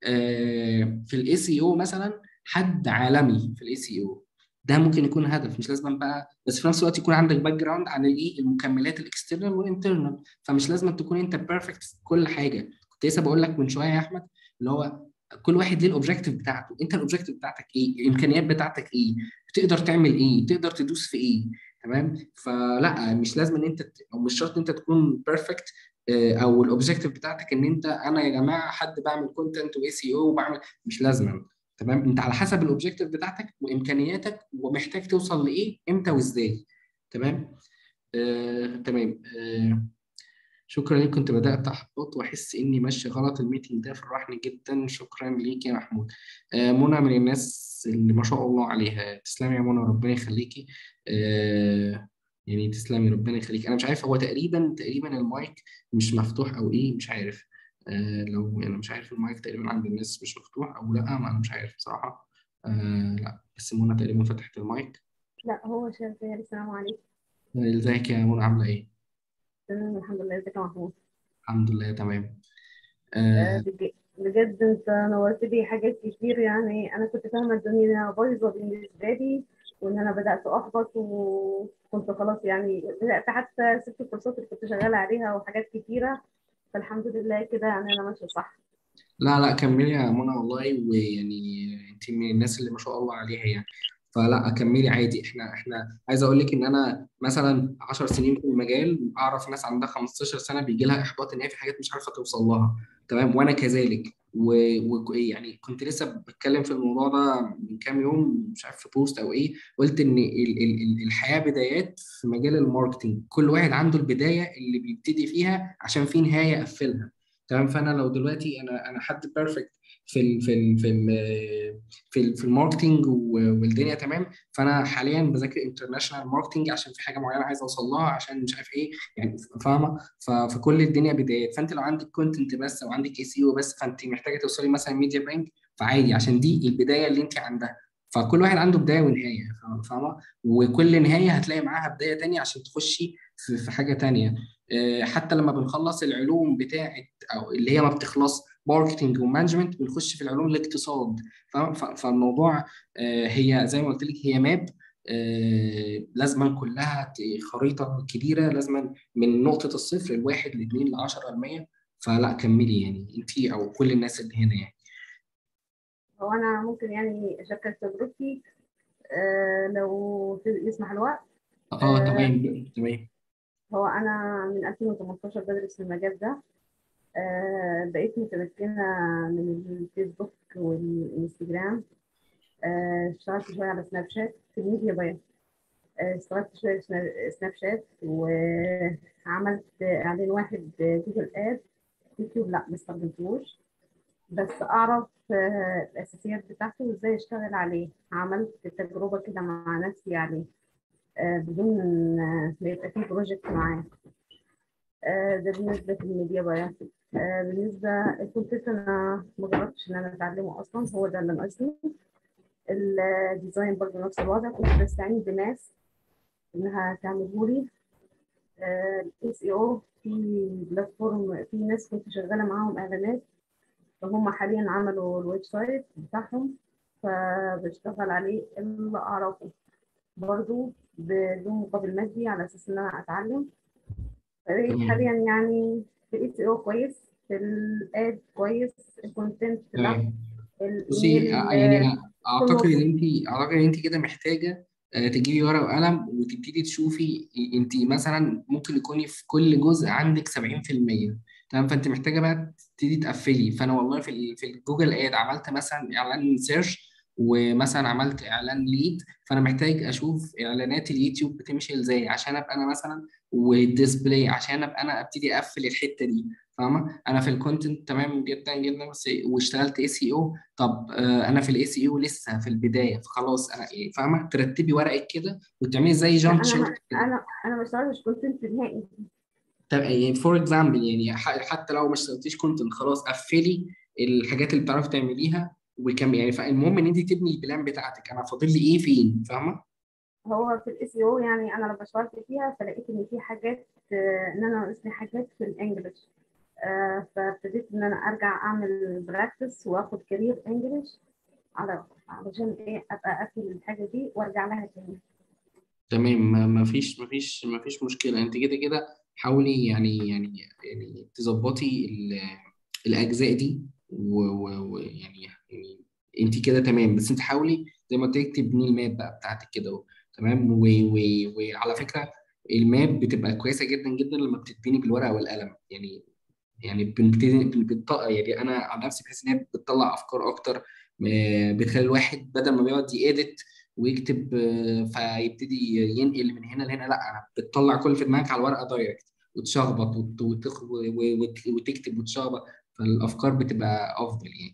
آه، في الاي سي او مثلا حد عالمي في الاي سي او ده ممكن يكون هدف مش لازم بقى بس في نفس الوقت يكون عندك باك جراوند عن الايه المكملات الاكسترنال والانترنال فمش لازم تكون انت بيرفكت في كل حاجه كنت لسه بقول لك من شويه يا احمد اللي هو كل واحد ليه الاوبجيكتيف بتاعته انت الاوبجيكتيف بتاعتك ايه الامكانيات بتاعتك ايه تقدر تعمل ايه تقدر تدوس في ايه تمام فلا مش لازم ان انت ت- او مش شرط انت تكون بيرفكت او الاوبجيكتيف بتاعتك ان انت انا يا جماعه حد بعمل كونتنت واي سي او وبعمل مش لازم تمام انت على حسب الاوبجيكتيف بتاعتك وامكانياتك ومحتاج توصل لايه امتى وازاي تمام آه، تمام آه، شكرا ليك كنت بدأت أحبط وأحس إني ماشي غلط الميتنج ده فرحني جدا شكرا ليك يا محمود آه، منى من الناس اللي ما شاء الله عليها تسلمي يا منى ربنا يخليكي آه، يعني تسلمي ربنا يخليكي أنا مش عارف هو تقريبا تقريبا المايك مش مفتوح أو إيه مش عارف آه، لو أنا مش عارف المايك تقريبا عند الناس مش مفتوح أو لأ ما أنا مش عارف بصراحة آه، لأ بس منى تقريبا فتحت المايك لا هو شغال السلام عليكم آه، ازيك يا منى عاملة إيه؟ تمام الحمد لله ازيك يا محمود الحمد لله تمام آه، آه، بج- بجد انت نورت لي حاجات كتير يعني انا كنت فاهمه الدنيا بايظه بالنسبه لي وان انا بدات احبط وكنت خلاص يعني بدات حتى سبت الكورسات اللي كنت شغاله عليها وحاجات كتيره فالحمد لله كده يعني انا ماشيه صح لا لا كملي يا منى والله ويعني انت من الناس اللي ما شاء الله عليها يعني فلا كملي عادي احنا احنا عايز اقول لك ان انا مثلا 10 سنين في المجال اعرف ناس عندها 15 سنه بيجي لها احباط ان هي في حاجات مش عارفه توصل لها تمام وانا كذلك ويعني كنت لسه بتكلم في الموضوع ده من كام يوم مش عارف في بوست او ايه قلت ان ال- ال- ال- الحياه بدايات في مجال الماركتينج كل واحد عنده البدايه اللي بيبتدي فيها عشان في نهايه يقفلها تمام فانا لو دلوقتي انا انا حد بيرفكت في ال في ال في ال في ال في الماركتينج و- والدنيا تمام فانا حاليا بذاكر انترناشونال ماركتينج عشان في حاجه معينه عايز اوصل لها عشان مش عارف ايه يعني فاهمه ف- فكل الدنيا بدايات فانت لو عندك كونتنت بس او عندك اي سي او بس فانت محتاجه توصلي مثلا ميديا بانك فعادي عشان دي البدايه اللي انت عندها فكل واحد عنده بدايه ونهايه فاهمه فاهمة؟ وكل نهايه هتلاقي معاها بدايه تانية عشان تخشي في في حاجه تانية آه، حتى لما بنخلص العلوم بتاعت او اللي هي ما بتخلص ماركتنج ومانجمنت بنخش في العلوم الاقتصاد فاهم؟ ف- فالموضوع آه، هي زي ما قلت لك هي ماب آه، لازما كلها ت- خريطه كبيره لازما من نقطه الصفر الواحد لاثنين لعشرة لمية فلا كملي يعني انت او كل الناس اللي هنا يعني هو انا ممكن يعني اشاركك تجربتي آه، لو يسمح الوقت اه آه، تمام تمام هو انا من 2018 بدرس في المجال ده آه، بقيت متمكنة من الفيسبوك والانستجرام آه، اشتغلت شوية على سناب شات في الميديا باير آه، اشتغلت شوية في سنا- سناب شات وعملت إعلان واحد جوجل آد يوتيوب لا ما استخدمتوش بس أعرف آه، الأساسيات بتاعته وإزاي أشتغل عليه عملت تجربة كده مع نفسي عليه آه، بدون آه، ما يبقى فيه بروجكت معاه آه، ده بالنسبة للميديا باير آه، بالنسبة الكونتنت أنا ما جربتش إن أنا أتعلمه أصلا هو ده اللي ناقصني الديزاين برضه نفس الوضع كنت بستعين بناس إنها تعمله لي الاس اي او في بلاتفورم في ناس كنت شغالة معاهم إعلانات فهم حاليا عملوا الويب سايت بتاعهم فبشتغل عليه اللي أعرفه برضه بدون مقابل مادي على أساس إن أنا أتعلم بقيت تمام حاليا يعني في الاي سي او كويس في الاد كويس الكونتنت لا تمام بصي الايميل آه، يعني آه، أنا اعتقد كله ان انت اعتقد ان انت كده محتاجه آه، تجيبي ورقه وقلم وتبتدي تشوفي انت مثلا ممكن يكون في كل جزء عندك 70% تمام فانت محتاجه بقى تبتدي تقفلي فانا والله في ال- في الجوجل اد عملت مثلا اعلان سيرش ومثلا عملت اعلان ليد فانا محتاج اشوف اعلانات اليوتيوب بتمشي ازاي عشان ابقى انا مثلا والديسبلاي عشان ابقى انا ابتدي اقفل الحته دي فاهمه انا في الكونتنت تمام جدا جدا بس واشتغلت اي سي او طب آه، انا في الاي سي او لسه في البدايه فخلاص انا ايه فاهمه ترتبي ورقك كده وتعملي زي لا جامب انا شوت ما انا انا ما اشتغلتش كونتنت نهائي طب يعني فور اكزامبل يعني ح- حتى لو ما اشتغلتيش كونتنت خلاص قفلي الحاجات اللي بتعرفي تعمليها وكم يعني فالمهم ان انت تبني البلان بتاعتك انا فاضل لي ايه فين فاهمه هو في الاس او يعني انا لما اشتغلت فيها فلقيت ان في حاجات آه، ان انا ناقصني حاجات في الانجليش آه، فابتديت ان انا ارجع اعمل براكتس واخد كارير انجليش على علشان ايه ابقى اقفل الحاجه دي وارجع لها تاني تمام ما ما فيش ما فيش ما فيش مشكله انت كده كده حاولي يعني يعني يعني تظبطي ال- الاجزاء دي ويعني يعني انت كده تمام بس انت حاولي زي ما قلت لك تبني الماب بقى بتاعتك كده اهو، تمام و- و- وعلى فكره الماب بتبقى كويسه جدا جدا لما بتتبني بالورقه والقلم يعني يعني بنبتدي بنط... يعني انا عن نفسي بحس ان هي بتطلع افكار اكتر آه، بتخلي الواحد بدل ما بيقعد يedit ويكتب آه، فيبتدي ينقل من هنا لهنا لا انا بتطلع كل اللي في دماغك على الورقه دايركت وتشخبط وت- وتخ... و- و- وت- وتكتب وتشخبط فالافكار بتبقى افضل يعني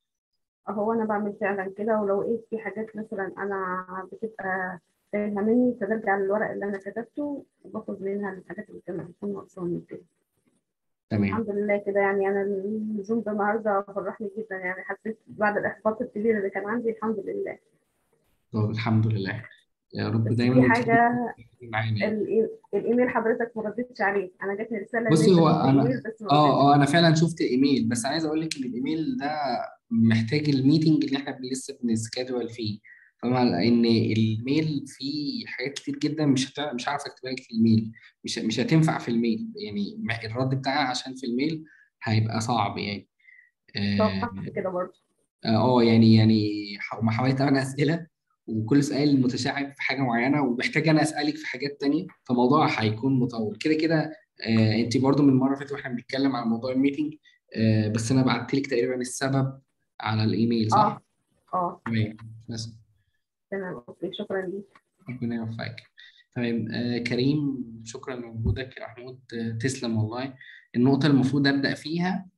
هو انا بعمل فعلا كده ولو لقيت في حاجات مثلا انا بتبقى تايهه مني فبرجع للورق اللي انا كتبته وباخد منها الحاجات اللي كانت بتكون ناقصاني كده تمام الحمد لله كده يعني انا الزوم ده النهارده فرحني جدا يعني حسيت بعد الاحباط الكبير اللي كان عندي الحمد لله طب الحمد لله يا رب بس دايما في نتكلم حاجه معانا يعني. الإي- الايميل حضرتك ما ردتش عليه انا جاتني رساله ان بصي انت هو شفت انا الايميل بس ما اه ردتش اه انا فعلا شفت الايميل بس عايز اقول لك ان الايميل ده محتاج الميتنج اللي احنا لسه بنسكادول فيه فاهمة لان الميل فيه حاجات كتير جدا مش هتع... مش هعرف اكتبها لك في الميل مش مش هتنفع في الميل يعني م- الرد بتاعها عشان في الميل هيبقى صعب يعني اه توقعت كده برضه اه يعني يعني ح- ما حاولت انا اسئله وكل سؤال متشعب في حاجه معينه ومحتاج انا اسالك في حاجات تانية فالموضوع هيكون مطول كده كده آه انت برضو من مره فاتت واحنا بنتكلم عن موضوع الميتنج آه بس انا بعت لك تقريبا السبب على الايميل صح؟ اه اه تمام بس تمام اوكي شكرا ليك ربنا يوفقك تمام آه كريم شكرا لوجودك يا محمود آه تسلم والله النقطه اللي المفروض ابدا فيها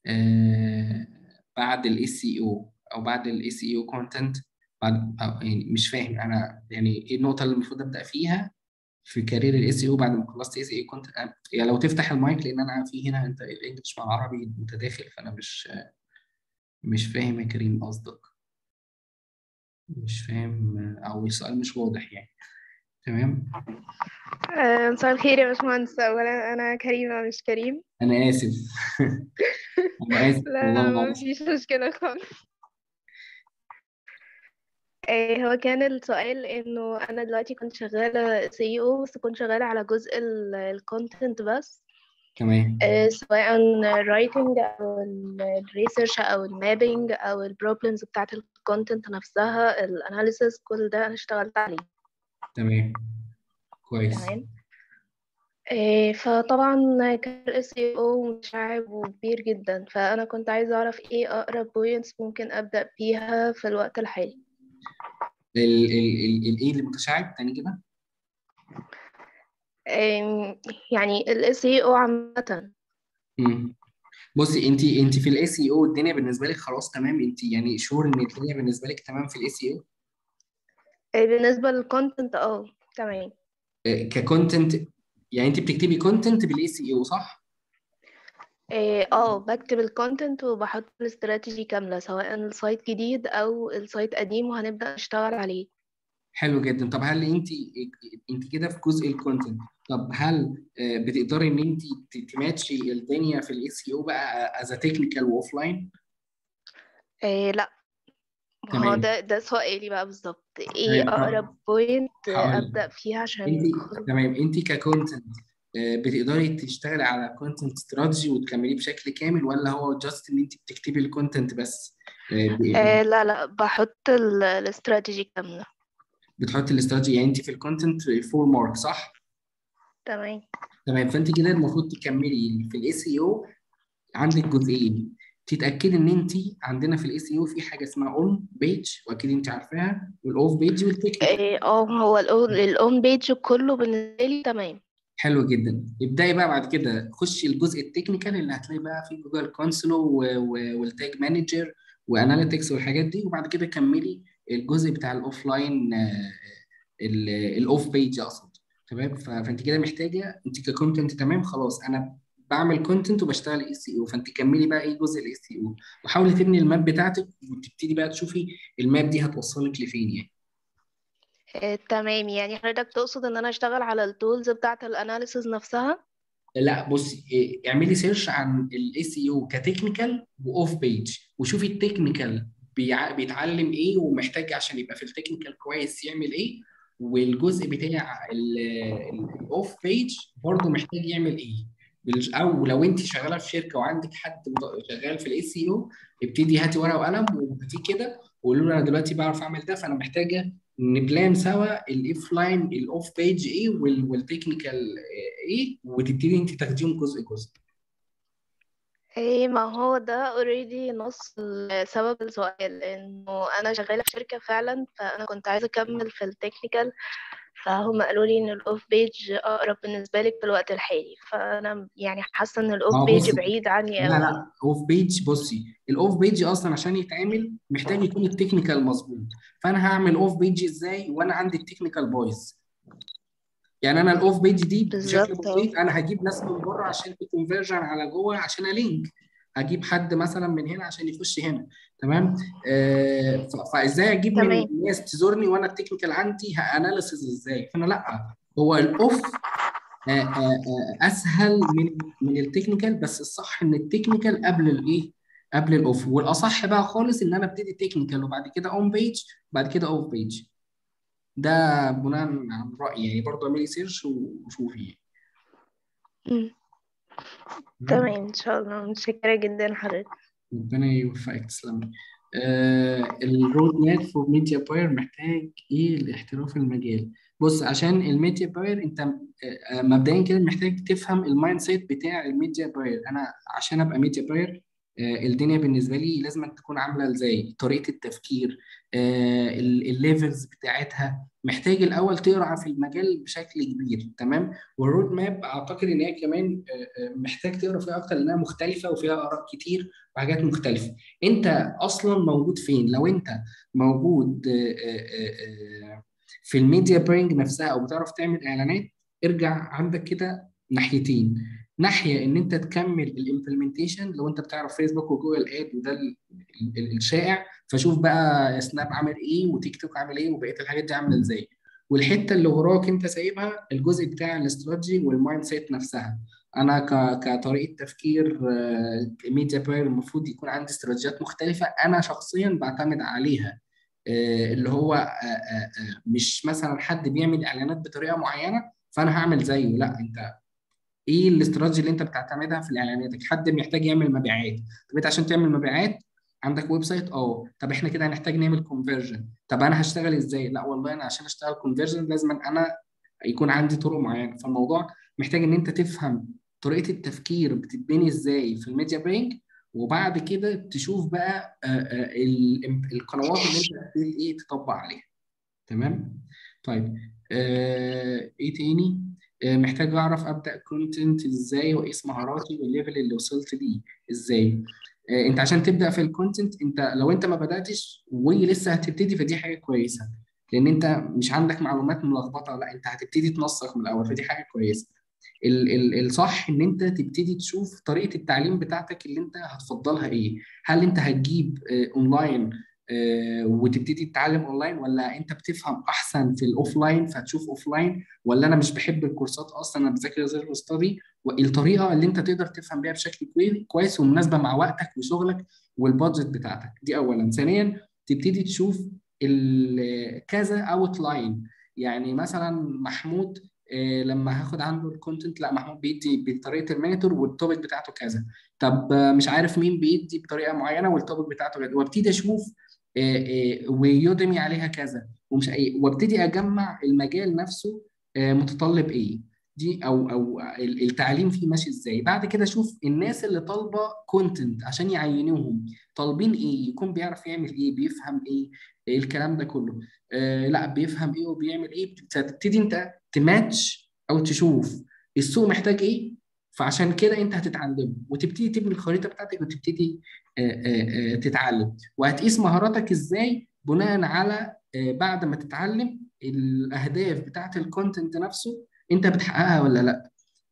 آه، بعد الاي سي او او بعد الاي سي او كونتنت بعد أو يعني مش فاهم انا يعني ايه النقطه اللي المفروض ابدا فيها في كارير الاي سي او بعد ما خلصت اي سي او كونتنت يعني لو تفتح المايك لان انا في هنا انت الانجليش مع العربي متداخل فانا مش مش فاهم يا كريم قصدك مش فاهم او السؤال مش واضح يعني تمام آه، مساء الخير يا باشمهندس أولا أنا كريمة مش كريم انا اسف انا اسف لا والله لا ما مؤاخذة. فيش مشكلة خالص آه، هو كان السؤال إنه أنا دلوقتي كنت شغالة سي او بس كنت شغالة على جزء الكونتنت بس تمام آه، سواء الرايتنج أو الريسيرش أو المابينج أو البروبلمز بتاعت الكونتنت نفسها الأناليسيس كل ده أنا اشتغلت عليه تمام كويس تمام إيه، فطبعا كان ال SEO متشعب وكبير جدا فأنا كنت عايزة أعرف إيه أقرب بوينتس ممكن أبدأ بيها في الوقت الحالي ال ال ال الايه اللي متشعب تاني كده إيه، يعني ال SEO عامة مم. بصي انت انت في الاي سي او الدنيا بالنسبه لك خلاص تمام انت يعني شور ان الدنيا بالنسبه لك تمام في الاي سي او إيه، بالنسبة للكونتنت اه تمام ككونتنت يعني انت بتكتبي كونتنت بالاي سي او صح؟ إيه، اه بكتب الكونتنت وبحط الاستراتيجي كاملة سواء السايت جديد أو السايت قديم وهنبدأ نشتغل عليه حلو جدا طب هل انت انت كده في جزء الكونتنت طب هل آه، بتقدري ان انت ت- تماتشي الدنيا في الاي سي او بقى از تكنيكال واوف لاين إيه، لا ما هو تمام ده ده سؤالي بقى بالظبط ايه تمام طب اقرب بوينت هقول لك ابدا فيها عشان انت خلاص تمام انت ككونتنت بتقدري تشتغلي على كونتنت استراتيجي وتكمليه بشكل كامل ولا هو جاست ان انت بتكتبي الكونتنت بس آه، ب- آه لا لا بحط ال- الاستراتيجي كاملة بتحط الاستراتيجي يعني انت في الكونتنت فور مارك صح تمام تمام فانت كده المفروض تكملي في الاس اي او عندك جزئين تتاكدي ان انت عندنا في الاس اي او في حاجه اسمها اون بيج واكيد انت عارفاها والاوف بيج والتكنيكال إيه، اه هو الاون بيج كله بالنسبة لي تمام حلو جدا ابداي بقى بعد كده خشي الجزء التكنيكال اللي هتلاقي بقى في جوجل كونسولو والتاج مانجر واناليتكس والحاجات دي وبعد كده كملي الجزء بتاع الاوف لاين الاوف بيج اقصد تمام ف- فانت كده محتاجه انت ككونتنت تمام خلاص انا بعمل كونتنت وبشتغل اي سي او فانت كملي بقى ايه جزء الاي سي او وحاولي تبني الماب بتاعتك وتبتدي بقى تشوفي الماب دي هتوصلك لفين يعني إيه، تمام يعني حضرتك تقصد ان انا اشتغل على التولز بتاعت الاناليسز نفسها لا بصي إيه، اعملي سيرش عن الاي سي او كتكنيكال واوف بيج وشوفي التكنيكال بيع- بيتعلم ايه ومحتاج عشان يبقى في التكنيكال كويس يعمل ايه والجزء بتاع الاوف بيج برضه محتاج يعمل ايه بالج- او لو انت شغاله في شركه وعندك حد مد- شغال في الاي سي او ابتدي هاتي ورقه وقلم وهاتيه كده وقولوا له انا دلوقتي بعرف اعمل ده فانا محتاجه نبلان سوا الاوف لاين الاوف بيج ايه وال- والتكنيكال ايه وتبتدي انت تاخديهم جزء جزء ايه ما هو ده اوريدي نص سبب السؤال انه انا شغاله في شركه فعلا فانا كنت عايزه اكمل في التكنيكال فهم قالوا لي ان الاوف بيج اقرب بالنسبه لك في الوقت الحالي فانا يعني حاسه ان الاوف اه بيج بصي بعيد عني لا قوي لا اوف بيج بصي الاوف بيج اصلا عشان يتعمل محتاج يكون التكنيكال مظبوط فانا هعمل اوف بيج ازاي وانا عندي التكنيكال بايظ يعني انا الاوف بيج دي بشكل بالظبط اه بسيط انا هجيب ناس من بره عشان تكونفرجن على جوه عشان الينك هجيب حد مثلا من هنا عشان يخش هنا تمام آه ف- فازاي اجيب من تمام الناس تزورني وانا التكنيكال عندي اناليسيز ازاي فانا لا هو الاوف آه، آه، آه، اسهل من من التكنيكال بس الصح ان التكنيكال قبل الايه قبل الاوف والاصح بقى خالص ان انا ابتدي تكنيكال وبعد كده اون بيج بعد كده اوف بيج ده بناء عن رايي يعني برضه اعملي سيرش وشوفي مم. تمام تمام ان شاء الله متشكره جدا حضرتك ربنا يوفقك تسلمي آه الرود ماب فور ميديا باير محتاج ايه لاحتراف المجال بص عشان الميديا باير انت آه آه، مبدئيا كده محتاج تفهم المايند سيت بتاع الميديا باير انا عشان ابقى ميديا باير آه الدنيا بالنسبه لي لازم تكون عامله ازاي طريقه التفكير آه الليفلز بتاعتها محتاج الاول تقرا في المجال بشكل كبير تمام والرود ماب اعتقد ان هي كمان آه آه، محتاج تقرا فيها اكتر لانها مختلفه وفيها اراء كتير وحاجات مختلفه انت اصلا موجود فين لو انت موجود آه، آه، آه، في الميديا باينج نفسها او بتعرف تعمل اعلانات ارجع عندك كده ناحيتين ناحيه ان انت تكمل الامبلمنتيشن لو انت بتعرف فيسبوك وجوجل اد وده ال- ال- الشائع فشوف بقى سناب عامل ايه وتيك توك عامل ايه وبقيه الحاجات دي عامله ازاي والحته اللي وراك انت سايبها الجزء بتاع الاستراتيجي والمايند سيت نفسها انا ك... كطريقه تفكير ميديا باير المفروض يكون عندي استراتيجيات مختلفه انا شخصيا بعتمد عليها آه، اللي هو آه، آه، آه، مش مثلا حد بيعمل اعلانات بطريقه معينه فانا هعمل زيه لا انت ايه الاستراتيجي اللي انت بتعتمدها في اعلاناتك حد محتاج يعمل مبيعات طب انت عشان تعمل مبيعات عندك ويب سايت اه طب احنا كده هنحتاج نعمل كونفرجن طب انا هشتغل ازاي لا والله انا عشان اشتغل كونفرجن لازم انا يكون عندي طرق معينه فالموضوع محتاج ان انت تفهم طريقه التفكير بتتبني ازاي في الميديا باينج وبعد كده تشوف بقى آه، آه، ال- القنوات اللي انت هتبتدي ايه تطبق عليها تمام طيب آه، ايه تاني آه، محتاج اعرف ابدا كونتنت ازاي واقيس مهاراتي والليفل اللي وصلت ليه ازاي آه، انت عشان تبدا في الكونتنت انت لو انت ما بداتش ولسه هتبتدي فدي حاجه كويسه لان انت مش عندك معلومات ملخبطه لا انت هتبتدي تنسق من الاول فدي حاجه كويسه ال- ال- الصح ان انت تبتدي تشوف طريقه التعليم بتاعتك اللي انت هتفضلها ايه هل انت هتجيب آه، اونلاين آه، وتبتدي تتعلم اونلاين ولا انت بتفهم احسن في الاوفلاين فتشوف اوفلاين ولا انا مش بحب الكورسات اصلا انا بذاكر زي ستادي والطريقه اللي انت تقدر تفهم بيها بشكل كوي- كويس ومناسبه مع وقتك وشغلك والبادجت بتاعتك دي اولا ثانيا تبتدي تشوف ال- كذا اوت لاين يعني مثلا محمود آه، لما هاخد عنده الكونتنت لا محمود بيدي بطريقه المينيتور والتوبيك بتاعته كذا طب آه، مش عارف مين بيدي بطريقه معينه والتوبيك بتاعته كذا وابتدي اشوف آه، آه، ويودمي عليها كذا ومش اي وابتدي اجمع المجال نفسه آه، متطلب ايه دي او او ال- التعليم فيه ماشي ازاي بعد كده اشوف الناس اللي طالبه كونتنت عشان يعينوهم طالبين ايه يكون بيعرف يعمل ايه بيفهم ايه إيه الكلام ده كله آه لا بيفهم ايه وبيعمل ايه بتبتدي انت تماتش او تشوف السوق محتاج ايه فعشان كده انت هتتعلم وتبتدي تبني الخريطه بتاعتك وتبتدي آه، آه، آه، تتعلم وهتقيس مهاراتك ازاي بناء على آه، بعد ما تتعلم الاهداف بتاعت الكونتنت نفسه انت بتحققها ولا لا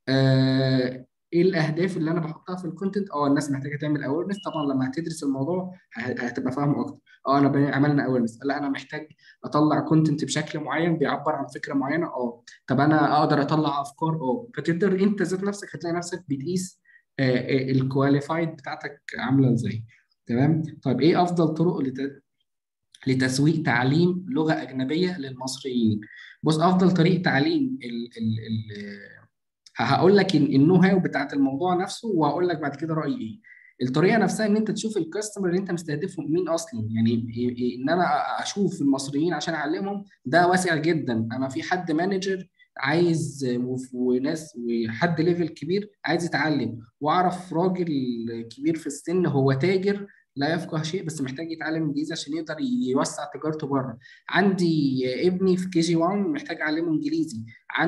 آه، ايه الاهداف اللي انا بحطها في الكونتنت اه الناس محتاجه تعمل اويرنس طبعا لما هتدرس الموضوع ه- هتبقى فاهمه اكتر اه انا بن- عملنا اويرنس لا انا محتاج اطلع كونتنت بشكل معين بيعبر عن فكره معينه اه طب انا اقدر اطلع افكار اه فتقدر انت ذات نفسك هتلاقي نفسك بتقيس الكواليفايد بتاعتك عامله ازاي تمام طيب ايه افضل طرق لت- لتسويق تعليم لغه اجنبيه للمصريين بص افضل طريق تعليم ال ال ال هقول لك ال- النو هاو بتاعت الموضوع نفسه وهقول لك بعد كده رايي ايه الطريقه نفسها ان انت تشوف الكاستمر اللي انت مستهدفهم مين اصلا يعني إيه- إيه- ان انا أ- اشوف المصريين عشان اعلمهم ده واسع جدا انا في حد مانجر عايز وف- وناس وحد ليفل كبير عايز يتعلم واعرف راجل كبير في السن هو تاجر لا يفقه شيء بس محتاج يتعلم انجليزي عشان يقدر يوسع تجارته بره عندي ابني في كي جي 1 محتاج اعلمه انجليزي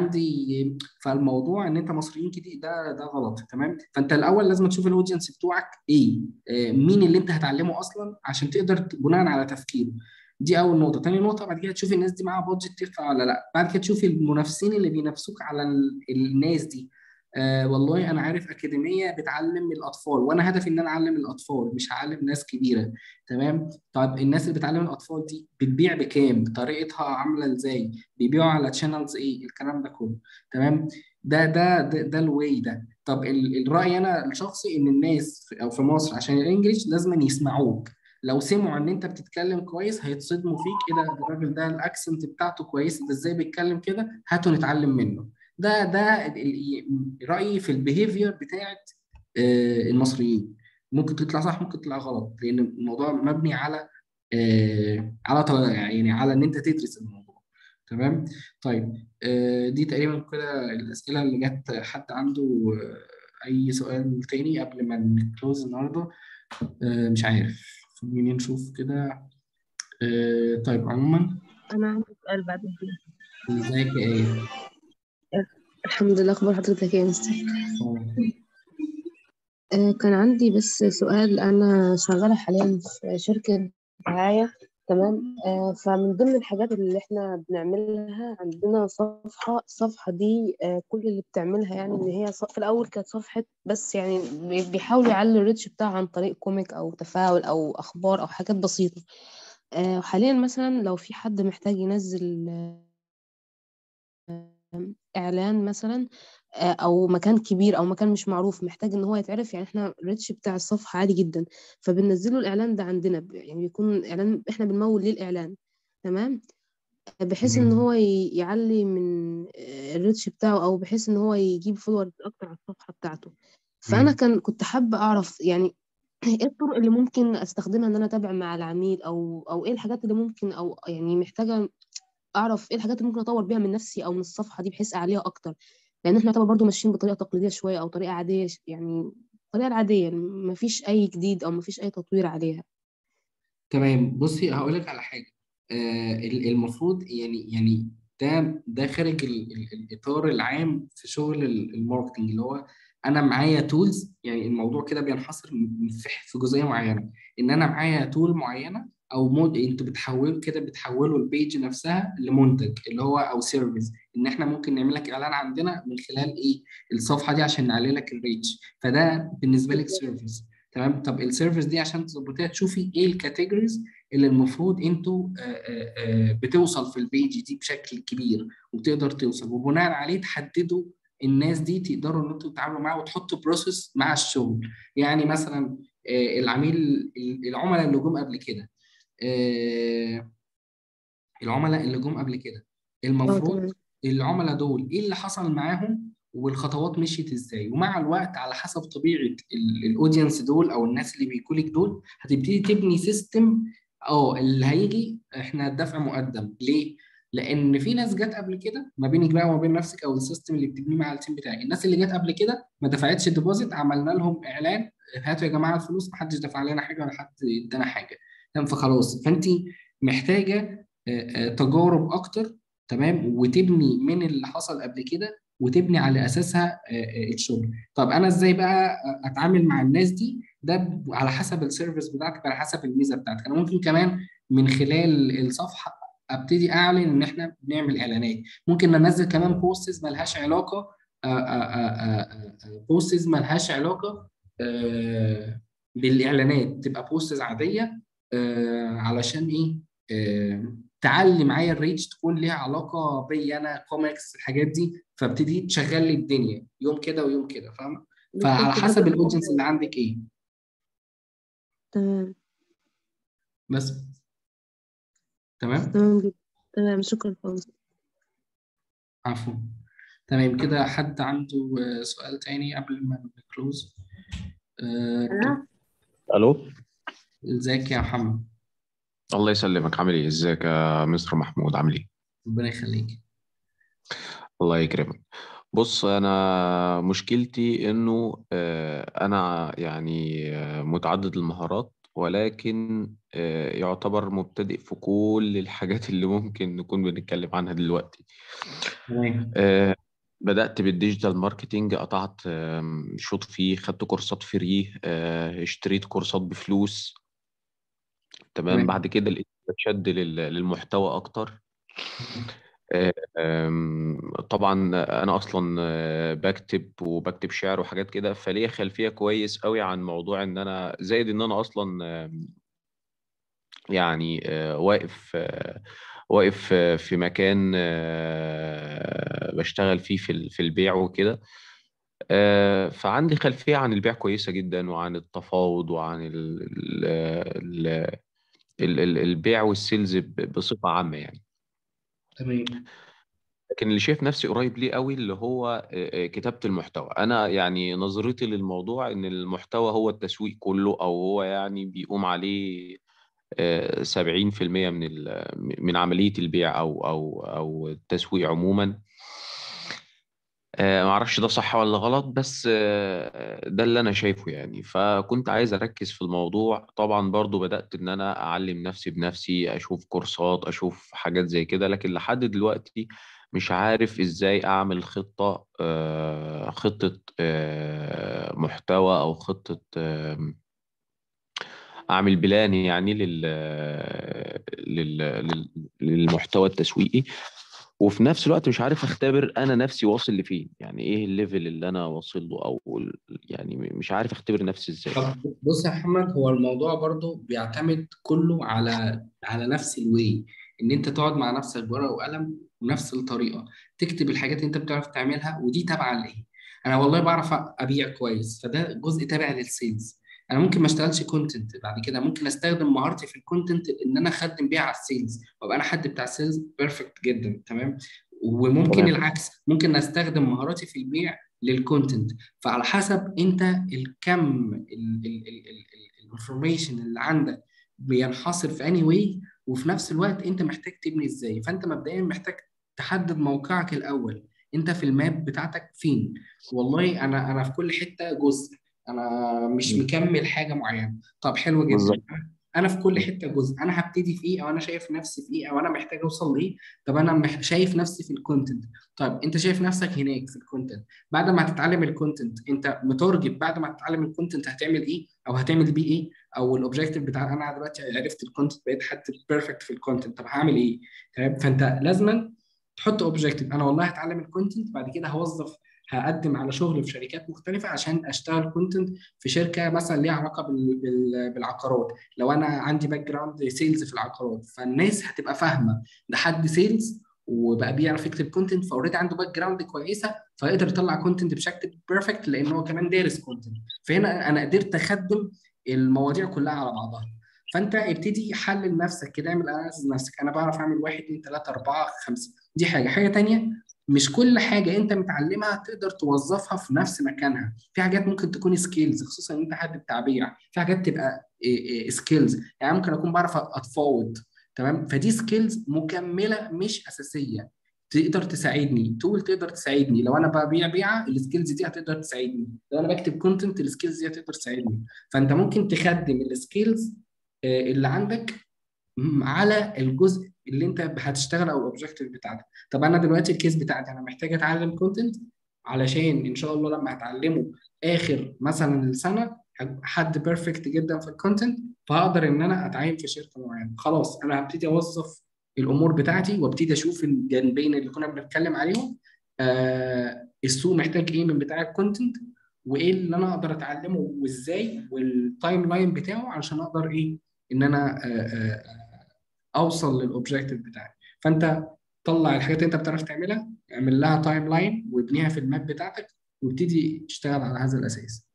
عندي فالموضوع ان انت مصريين كتير ده ده غلط تمام فانت الاول لازم تشوف الاودينس بتوعك ايه آه، مين اللي انت هتعلمه اصلا عشان تقدر ت- بناء على تفكيره دي اول نقطه تاني نقطه بعد كده تشوف الناس دي معاها بادجت تدفع ولا لا بعد كده تشوف المنافسين اللي بينافسوك على ال- الناس دي آه والله انا عارف اكاديميه بتعلم الاطفال وانا هدفي ان انا اعلم الاطفال مش هعلم ناس كبيره تمام طيب الناس اللي بتعلم الاطفال دي بتبيع بكام طريقتها عامله ازاي بيبيعوا على تشانلز ايه الكلام ده كله تمام ده ده ده, ده الواي ده طب ال- الراي انا الشخصي ان الناس في او في مصر عشان الانجليش لازم يسمعوك لو سمعوا ان انت بتتكلم كويس هيتصدموا فيك ايه ده ده الراجل ده الاكسنت بتاعته كويس ده ازاي بيتكلم كده هاتوا نتعلم منه ده ده ال- ال- رايي في البيهيفير بتاعت آه، المصريين ممكن تطلع صح ممكن تطلع غلط لان الموضوع مبني على آه، على طل- يعني على ان انت تدرس الموضوع تمام طيب آه، دي تقريبا كده الاسئله اللي جت حد عنده آه، اي سؤال تاني قبل ما نكلوز النهارده آه، مش عارف خلينا نشوف كده آه، طيب عموما أنا عندي سؤال بعد كده ازيك يا ايه الحمد لله أخبار حضرتك إيه يا مستر آه، آه، كان عندي بس سؤال أنا شغالة حاليا في شركة دعاية تمام آه، فمن ضمن الحاجات اللي إحنا بنعملها عندنا صفحة الصفحة دي آه، كل اللي بتعملها يعني إن هي ص- في الأول كانت صفحة بس يعني بي- بيحاولوا يعلوا الريتش بتاعها عن طريق كوميك أو تفاعل أو أخبار أو حاجات بسيطة آه، حاليا مثلا لو في حد محتاج ينزل اعلان مثلا آه، او مكان كبير او مكان مش معروف محتاج ان هو يتعرف يعني احنا الريتش بتاع الصفحه عالي جدا فبننزله الاعلان ده عندنا ب- يعني بيكون اعلان احنا بنمول ليه الاعلان تمام آه، بحيث ان تمام هو ي- يعلي من آه، الريتش بتاعه او بحيث ان هو يجيب فولورز اكتر على الصفحه بتاعته فانا تمام كان كنت حابه اعرف يعني ايه الطرق اللي ممكن استخدمها ان انا اتابع مع العميل او او ايه الحاجات اللي ممكن او يعني محتاجه اعرف ايه الحاجات اللي ممكن اطور بيها من نفسي او من الصفحه دي بحيث اعليها اكتر لان احنا طبعا برضو ماشيين بطريقه تقليديه شويه او طريقه عاديه ش- يعني الطريقه العاديه ما فيش اي جديد او ما فيش اي تطوير عليها تمام بصي هقول لك على حاجه آه ال- المفروض يعني يعني ده ده خارج ال ال الاطار العام في شغل ال- الماركتنج اللي هو انا معايا تولز يعني الموضوع كده بينحصر م- في في جزئيه معينه ان انا معايا تول معينه او مود انتوا بتحولوا كده بتحولوا البيج نفسها لمنتج اللي هو او سيرفيس ان احنا ممكن نعمل لك اعلان عندنا من خلال ايه الصفحه دي عشان نعلي لك الريتش فده بالنسبه لك سيرفيس تمام طب السيرفيس دي عشان تظبطيها تشوفي ايه الكاتيجوريز اللي المفروض انتوا آه، آه، آه، بتوصل في البيج دي بشكل كبير وتقدر توصل وبناء عليه تحددوا الناس دي تقدروا ان انتوا تتعاملوا معاها وتحطوا بروسيس مع الشغل يعني مثلا آه، العميل العملاء اللي جم قبل كده آه، العملاء اللي جم قبل كده اه المفروض تمام العملاء دول ايه اللي حصل معاهم والخطوات مشيت ازاي ومع الوقت على حسب طبيعه الاودينس دول او الناس اللي بيجوا لك دول هتبتدي تبني سيستم اه اللي هيجي احنا الدفع مقدم ليه؟ لان في ناس جت قبل كده ما بينك بقى وما بين نفسك او السيستم اللي بتبنيه مع التيم بتاعك الناس اللي جت قبل كده ما دفعتش ديبوزيت عملنا لهم اعلان هاتوا يا جماعه الفلوس ما حدش دفع لنا حاجه ولا حد ادانا حاجه تمام فخلاص فانت محتاجه آه، آه، تجارب اكتر تمام وتبني من اللي حصل قبل كده وتبني على اساسها آه، آه، الشغل طب انا ازاي بقى اتعامل مع الناس دي ده ب- على حسب السيرفيس بتاعتك على حسب الميزه بتاعتك انا ممكن كمان من خلال الصفحه ابتدي اعلن ان احنا بنعمل اعلانات ممكن ننزل كمان بوستز ملهاش علاقه بوستز ملهاش علاقه آه، بالاعلانات تبقى بوستز عاديه آه، علشان ايه آه، تعلي معايا الريتش تكون ليها علاقه بي انا كوميكس الحاجات دي فابتدي تشغل لي الدنيا يوم كده ويوم كده فاهم فعلى بالظبط حسب كده. الاودينس اللي عندك ايه تمام بس تمام تمام جدا تمام شكرا خالص عفوا تمام كده حد عنده آه، سؤال تاني قبل ما نكلوز انا الو ازيك يا محمد الله يسلمك عامل ايه ازيك يا مستر محمود عامل ايه ربنا يخليك الله يكرمك بص انا مشكلتي انه آه، انا يعني آه، متعدد المهارات ولكن آه، يعتبر مبتدئ في كل الحاجات اللي ممكن نكون بنتكلم عنها دلوقتي تمام آه، بدأت بالديجيتال ماركتينج قطعت آم، شوط فيه خدت كورسات فري آه، اشتريت كورسات بفلوس تمام تمام بعد كده لقيت بتشد لل- للمحتوى اكتر أم، طبعا انا اصلا أه، بكتب وبكتب شعر وحاجات كده فليا خلفيه كويس قوي عن موضوع ان انا زائد ان انا اصلا أم، يعني أه، واقف أه، واقف أه، في مكان أه، بشتغل فيه في ال- في البيع وكده أه، فعندي خلفيه عن البيع كويسه جدا وعن التفاوض وعن ال- ال- ال- ال- ال- البيع والسيلز ب- بصفه عامه يعني تمام لكن اللي شايف نفسي قريب ليه قوي اللي هو آه، آه، كتابة المحتوى أنا يعني نظرتي للموضوع إن المحتوى هو التسويق كله أو هو يعني بيقوم عليه آه، 70% من ال- من عملية البيع أو أو أو التسويق عموما آه، معرفش ده صح ولا غلط بس آه، ده اللي أنا شايفه يعني فكنت عايز أركز في الموضوع طبعا برضو بدأت إن أنا أعلم نفسي بنفسي أشوف كورسات أشوف حاجات زي كده لكن لحد دلوقتي مش عارف إزاي أعمل خطة آه، خطة آه، محتوى أو خطة آم، أعمل بلان يعني لل لل لل- للمحتوى التسويقي وفي نفس الوقت مش عارف اختبر انا نفسي واصل لفين يعني ايه الليفل اللي انا واصل له او ال- يعني مش عارف اختبر نفسي ازاي طب بص يا محمد هو الموضوع برضو بيعتمد كله على على نفس الواي ان انت تقعد مع نفسك بورقه وقلم ونفس الطريقه تكتب الحاجات اللي انت بتعرف تعملها ودي تابعه لايه انا والله بعرف ابيع كويس فده جزء تابع للسيلز انا ممكن ما اشتغلش كونتنت بعد كده ممكن استخدم مهارتي في الكونتنت ان انا اخدم بيها على السيلز وابقى انا حد بتاع سيلز بيرفكت جدا تمام وممكن تمام العكس ممكن استخدم مهاراتي في البيع للكونتنت فعلى حسب انت الكم الانفورميشن اللي عندك بينحصر في اني واي وفي نفس الوقت انت محتاج تبني ازاي فانت مبدئيا محتاج تحدد موقعك الاول انت في الماب بتاعتك فين والله انا انا في كل حته جزء انا مش مكمل حاجه معينه طب حلو جدا بالظبط انا في كل حته جزء انا هبتدي في ايه او انا شايف نفسي في ايه او انا محتاج اوصل لايه طب انا مح... شايف نفسي في الكونتنت طيب انت شايف نفسك هناك في الكونتنت بعد ما هتتعلم الكونتنت انت متارجت بعد ما تتعلم الكونتنت هتعمل ايه او هتعمل بيه ايه او الاوبجيكتيف بتاع انا دلوقتي عرفت الكونتنت بقيت حد بيرفكت في الكونتنت طب هعمل ايه تمام فانت لازما تحط اوبجيكتيف انا والله هتعلم الكونتنت بعد كده هوظف هقدم على شغل في شركات مختلفة عشان أشتغل كونتنت في شركة مثلا ليها علاقة بال- بال- بالعقارات لو أنا عندي باك جراوند سيلز في العقارات فالناس هتبقى فاهمة ده حد سيلز وبقى بيعرف يكتب كونتنت فاوريدي عنده باك جراوند كويسة فيقدر يطلع كونتنت بشكل بيرفكت لأن هو كمان دارس كونتنت فهنا أنا قدرت أخدم المواضيع كلها على بعضها فانت ابتدي حلل نفسك كده اعمل اناليسيز نفسك انا بعرف اعمل واحد اثنين ثلاثه اربعه خمسه دي حاجه حاجه تانيه مش كل حاجه انت متعلمها تقدر توظفها في نفس مكانها في حاجات ممكن تكون سكيلز خصوصا ان انت حد التعبير في حاجات تبقى سكيلز يعني ممكن اكون بعرف اتفاوض تمام فدي سكيلز مكمله مش اساسيه تقدر تساعدني تول تقدر تساعدني لو انا ببيع بيعه السكيلز دي هتقدر تساعدني لو انا بكتب كونتنت السكيلز دي هتقدر تساعدني فانت ممكن تخدم السكيلز اللي عندك م- على الجزء اللي انت هتشتغل او الاوبجيكتيف بتاعتك طب انا دلوقتي الكيس بتاعتي انا محتاج اتعلم كونتنت علشان ان شاء الله لما هتعلمه اخر مثلا السنه حد بيرفكت جدا في الكونتنت فهقدر ان انا اتعين في شركه معينه خلاص انا هبتدي اوظف الامور بتاعتي وابتدي اشوف الجانبين اللي كنا بنتكلم عليهم آه السوق محتاج ايه من بتاع الكونتنت وايه اللي انا اقدر اتعلمه وازاي والتايم لاين بتاعه علشان اقدر ايه ان انا آه آه اوصل للاوبجيكتيف بتاعي فانت طلع الحاجات اللي انت بتعرف تعملها اعمل لها تايم لاين وابنيها في الماب بتاعتك وابتدي تشتغل على هذا الاساس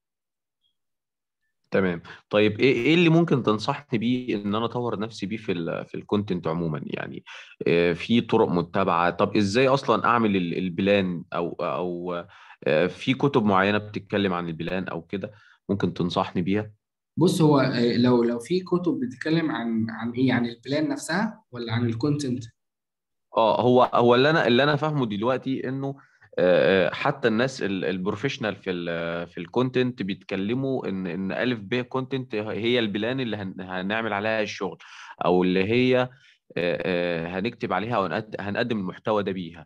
تمام طيب ايه ايه اللي ممكن تنصحني بيه ان انا اطور نفسي بيه في ال في الكونتنت عموما يعني آه، في طرق متبعة طب ازاي اصلا اعمل ال- البلان او او آه، في كتب معينة بتتكلم عن البلان او كده ممكن تنصحني بيها بص هو آه، لو لو في كتب بتتكلم عن عن ايه عن البلان نفسها ولا عن الكونتنت اه هو هو اللي انا اللي انا فاهمه دلوقتي انه آه، آه، حتى الناس ال- البروفيشنال في ال في الكونتنت بيتكلموا ان ان الف ب كونتنت هي البلان اللي هن- هنعمل عليها الشغل او اللي هي آه، آه، هنكتب عليها او هنقد- هنقدم المحتوى ده بيها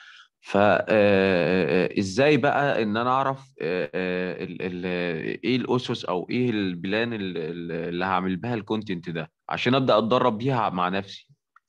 فازاي بقى ان انا اعرف آه، آه، ال- ال- ايه الاسس او ايه البلان ال- ال- اللي هعمل بها الكونتنت ده عشان ابدا اتدرب بيها مع نفسي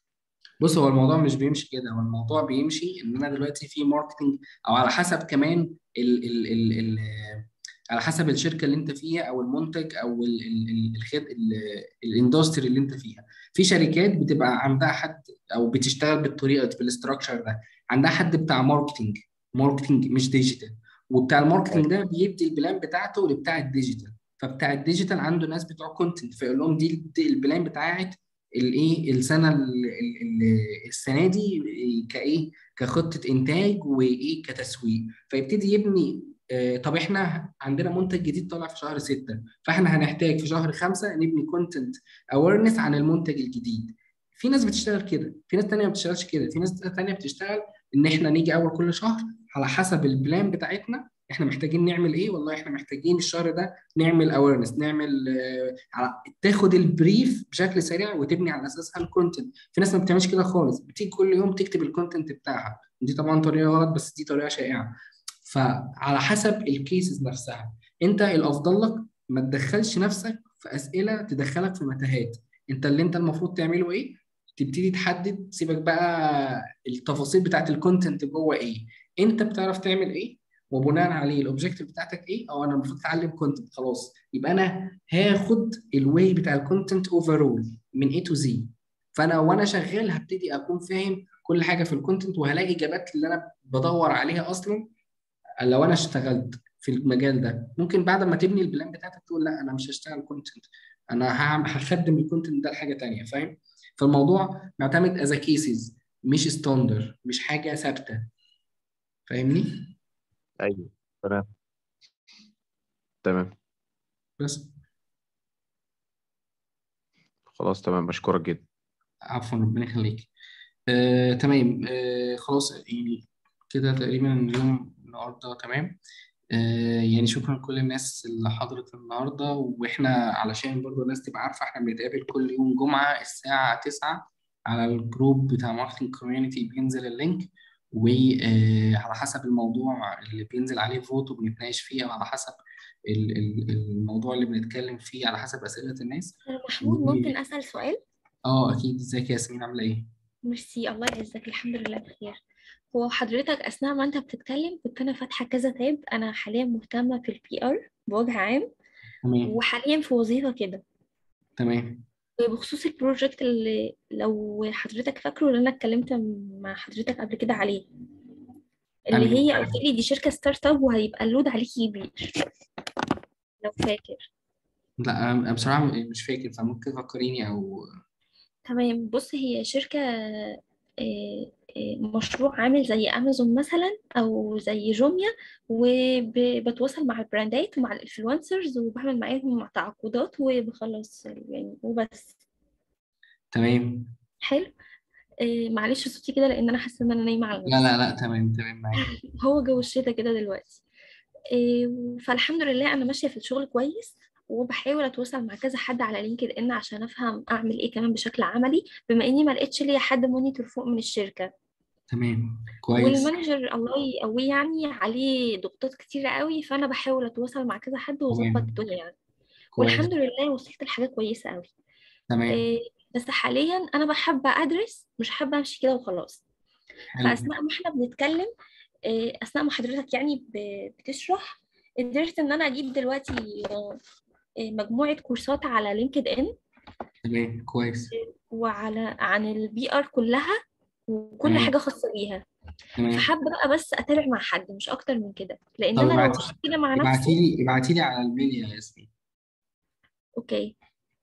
بص هو الموضوع مش بيمشي كده هو الموضوع بيمشي ان انا دلوقتي في ماركتنج او على حسب كمان ال ال ال ال على حسب الشركه اللي انت فيها او المنتج او ال ال ال الخد ال- الاندستري اللي انت فيها في شركات بتبقى عندها حد او بتشتغل بالطريقه دي بالاستراكشر ده عندها حد بتاع ماركتنج ماركتنج مش ديجيتال وبتاع الماركتنج ده بيدي البلان بتاعته لبتاع الديجيتال فبتاع الديجيتال عنده ناس بتوع كونتنت فيقول لهم دي دي البلان بتاعت الايه السنه ال- ال- ال- السنه دي كايه كخطه انتاج وايه كتسويق فيبتدي يبني آه، طب احنا عندنا منتج جديد طالع في شهر ستة فاحنا هنحتاج في شهر خمسة نبني كونتنت اويرنس عن المنتج الجديد في ناس بتشتغل كده في ناس تانية ما بتشتغلش كده في ناس تانية بتشتغل ان احنا نيجي اول كل شهر على حسب البلان بتاعتنا احنا محتاجين نعمل ايه والله احنا محتاجين الشهر ده نعمل اويرنس نعمل آه، على تاخد البريف بشكل سريع وتبني على اساسها الكونتنت في ناس ما بتعملش كده خالص بتيجي كل يوم تكتب الكونتنت بتاعها دي طبعا طريقه غلط بس دي طريقه شائعه فعلى حسب الكيسز نفسها انت الافضل لك ما تدخلش نفسك في اسئله تدخلك في متاهات انت اللي انت المفروض تعمله ايه تبتدي تحدد سيبك بقى التفاصيل بتاعت الكونتنت جوه ايه انت بتعرف تعمل ايه وبناء عليه الاوبجيكتيف بتاعتك ايه او انا المفروض اتعلم كونتنت خلاص يبقى انا هاخد الواي بتاع الكونتنت اوفرول من A to Z فانا وانا شغال هبتدي اكون فاهم كل حاجه في الكونتنت وهلاقي اجابات اللي انا بدور عليها اصلا لو انا اشتغلت في المجال ده ممكن بعد ما تبني البلان بتاعتك تقول لا انا مش هشتغل كونتنت انا هعمل هخدم الكونتنت ده لحاجه تانيه فاهم فالموضوع معتمد از كيسز مش ستاندر مش حاجه ثابته فاهمني ايوه تمام تمام بس خلاص تمام بشكرك جدا عفوا ربنا يخليك آه، تمام آه، خلاص يعني كده تقريبا اليوم النهارده تمام آه، يعني شكرا لكل الناس اللي حضرت النهارده واحنا علشان برضو الناس تبقى عارفه احنا بنتقابل كل يوم جمعه الساعه 9 على الجروب بتاع ماركتنج كوميونتي بينزل اللينك وعلى حسب الموضوع اللي بينزل عليه فوت وبنتناقش فيه او على حسب ال- ال- الموضوع اللي بنتكلم فيه على حسب اسئله الناس محمود و- ممكن أسأل سؤال؟ اه اكيد ازيك يا ياسمين عامله ايه؟ ميرسي الله يعزك الحمد لله بخير هو حضرتك أثناء ما أنت بتتكلم كنت أنا فاتحة كذا تاب أنا حاليا مهتمة في البي آر بوجه عام تمام وحاليا في وظيفة كده تمام بخصوص البروجكت اللي لو حضرتك فاكره اللي أنا اتكلمت مع حضرتك قبل كده عليه اللي أنهي؟ هي قلت لي دي شركة ستارت اب وهيبقى اللود عليكي كبير لو فاكر لا انا بصراحه مش فاكر فممكن تفكريني او تمام بص هي شركة آه، آه، مشروع عامل زي امازون مثلا او زي جوميا وبتواصل مع البراندات ومع الانفلونسرز وبعمل معاهم تعاقدات وبخلص يعني وبس تمام حلو آه، معلش صوتي كده لان انا حاسه ان انا نايمه على لا نفسي لا لا تمام تمام معاك هو جو الشتا كده دلوقتي إيه، فالحمد لله انا ماشيه في الشغل كويس وبحاول اتواصل مع كذا حد على لينكد ان عشان افهم اعمل ايه كمان بشكل عملي بما اني ما لقيتش ليا حد مونيتور فوق من الشركه تمام كويس والمانجر الله يقويه يعني عليه ضغوطات كتيره قوي فانا بحاول اتواصل مع كذا حد واظبط تمام الدنيا يعني كويس والحمد لله وصلت لحاجه كويسه قوي تمام إيه، بس حاليا انا بحب ادرس مش حابه امشي كده وخلاص حلو فاثناء ما احنا بنتكلم إيه، اثناء ما حضرتك يعني ب- بتشرح قدرت ان انا اجيب دلوقتي آه، إيه، مجموعه كورسات على لينكد ان تمام كويس وعلى عن البي ار كلها وكل تمام حاجه خاصه بيها تمام فحابه بقى بس اتابع مع حد مش اكتر من كده لان طب انا لو ابعتي مشيت كده مع ابعتي نفسي لي ابعتي لي على الميل يا ياسمين اوكي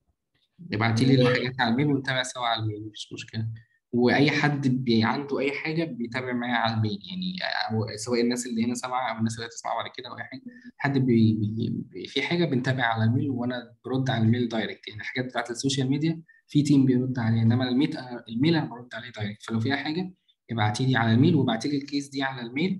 ابعتي لي و- الحاجات على الميل ونتابع سوا على الميل مفيش مشكلة واي حد بي عنده اي حاجة بيتابع معايا على الميل يعني أو سواء الناس اللي هنا سامعة او الناس اللي هتسمع بعد كده او اي حاجة حد بي بي بي في حاجة بنتابع على الميل وانا برد على الميل دايركت يعني الحاجات بتاعت السوشيال ميديا في تيم بيرد عليها انما الميت أنا الميل انا برد عليه دايركت فلو فيها حاجة ابعتي لي على الميل وابعتي لي الكيس دي على الميل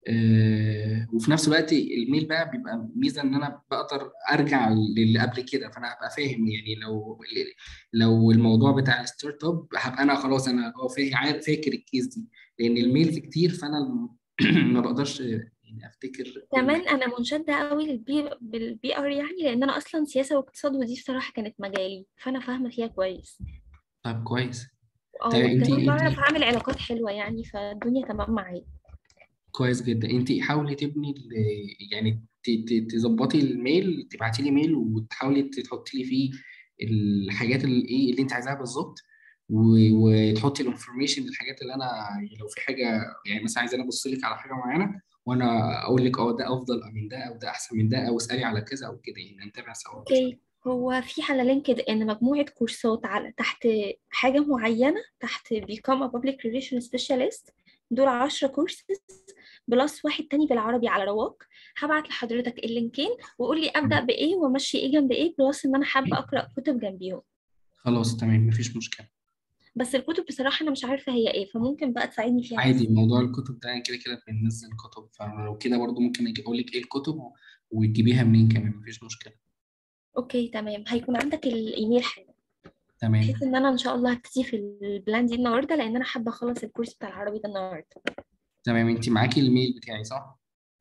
آه، وفي نفس الوقت الميل بقى بيبقى ميزه ان انا بقدر ارجع للي قبل كده فانا هبقى فاهم يعني لو لو الموضوع بتاع الستارت اب هبقى انا خلاص انا اه فاهم عارف فاكر الكيس دي لان الميلز كتير فانا ما بقدرش يعني افتكر كل كمان حاجه انا منشده قوي للبي بالبي ار يعني لان انا اصلا سياسه واقتصاد ودي بصراحه كانت مجالي فانا فاهمه فيها كويس طب كويس اه طيب انت وكمان انت بعرف اعمل علاقات حلوه يعني فالدنيا تمام معايا كويس جدا انت حاولي تبني ال- يعني ت- ت- تظبطي الميل تبعتي لي ميل وتحاولي تحطي لي فيه الحاجات اللي ايه اللي انت عايزاها بالظبط و- وتحطي الانفورميشن الحاجات اللي انا لو في حاجه يعني مثلا عايز انا ابص لك على حاجه معينه وانا اقول لك اه ده افضل من ده او ده احسن من ده او اسالي على كذا او كده يعني نتابع سوا مفيش اوكي هو في على لينكد ان مجموعه كورسات على تحت حاجه معينه تحت become a public relations specialist دول 10 كورسز بلس واحد تاني بالعربي على رواق هبعت لحضرتك اللينكين وقول لي ابدا بايه وامشي ايه جنب ايه بلس ان انا حابه اقرا كتب جنبيهم خلاص تمام مفيش مشكله بس الكتب بصراحه انا مش عارفه هي ايه فممكن بقى تساعدني فيها عادي بس موضوع الكتب ده كده كده بننزل كتب فلو كده برضو ممكن اجي اقول لك ايه الكتب وتجيبيها منين كمان مفيش مشكله اوكي تمام هيكون عندك الايميل حالا تمام بحيث ان انا ان شاء الله هبتدي في البلان دي النهارده لان انا حابه اخلص الكورس بتاع العربي ده النهارده تمام انت معاكي الميل بتاعي صح؟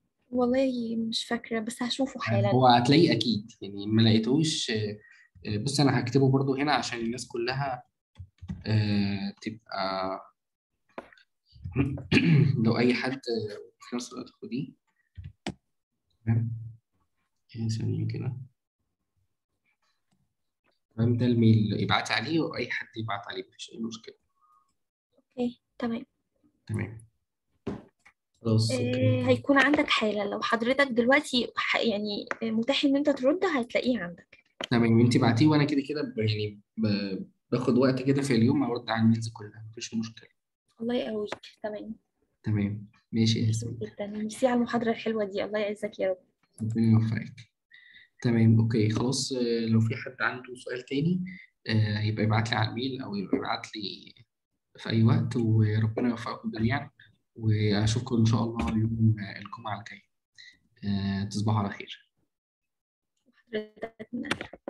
والله مش فاكره بس هشوفه حالا هو هتلاقيه اكيد يعني ما لقيتوش آه، آه، بص انا هكتبه برضو هنا عشان الناس كلها آه، تبقى لو اي حد آه، في نفس الوقت خديه تمام يعني ثانية كده تمام ده الميل ابعتي عليه واي حد يبعت عليه مفيش اي مشكلة اوكي تمام تمام خلاص آه، اوكي هيكون عندك حالا لو حضرتك دلوقتي ح- يعني متاح ان انت ترد هتلاقيه عندك تمام انت بعتيه وانا كده كده ب- يعني ب- باخد وقت كده في اليوم ارد على الميلز كلها مفيش مشكلة الله يقويك تمام تمام ماشي يا ميرسي ياسمين جدا ميرسي على المحاضره الحلوه دي الله يعزك يا رب ربنا يوفقك تمام اوكي خلاص آه، لو في حد عنده سؤال تاني آه، يبقى يبعت لي على الميل او يبقى يبعت لي في اي وقت وربنا يوفقكم جميعا واشوفكم ان شاء الله يوم الجمعة الجاي آه، تصبحوا على خير حضرتك من أهل.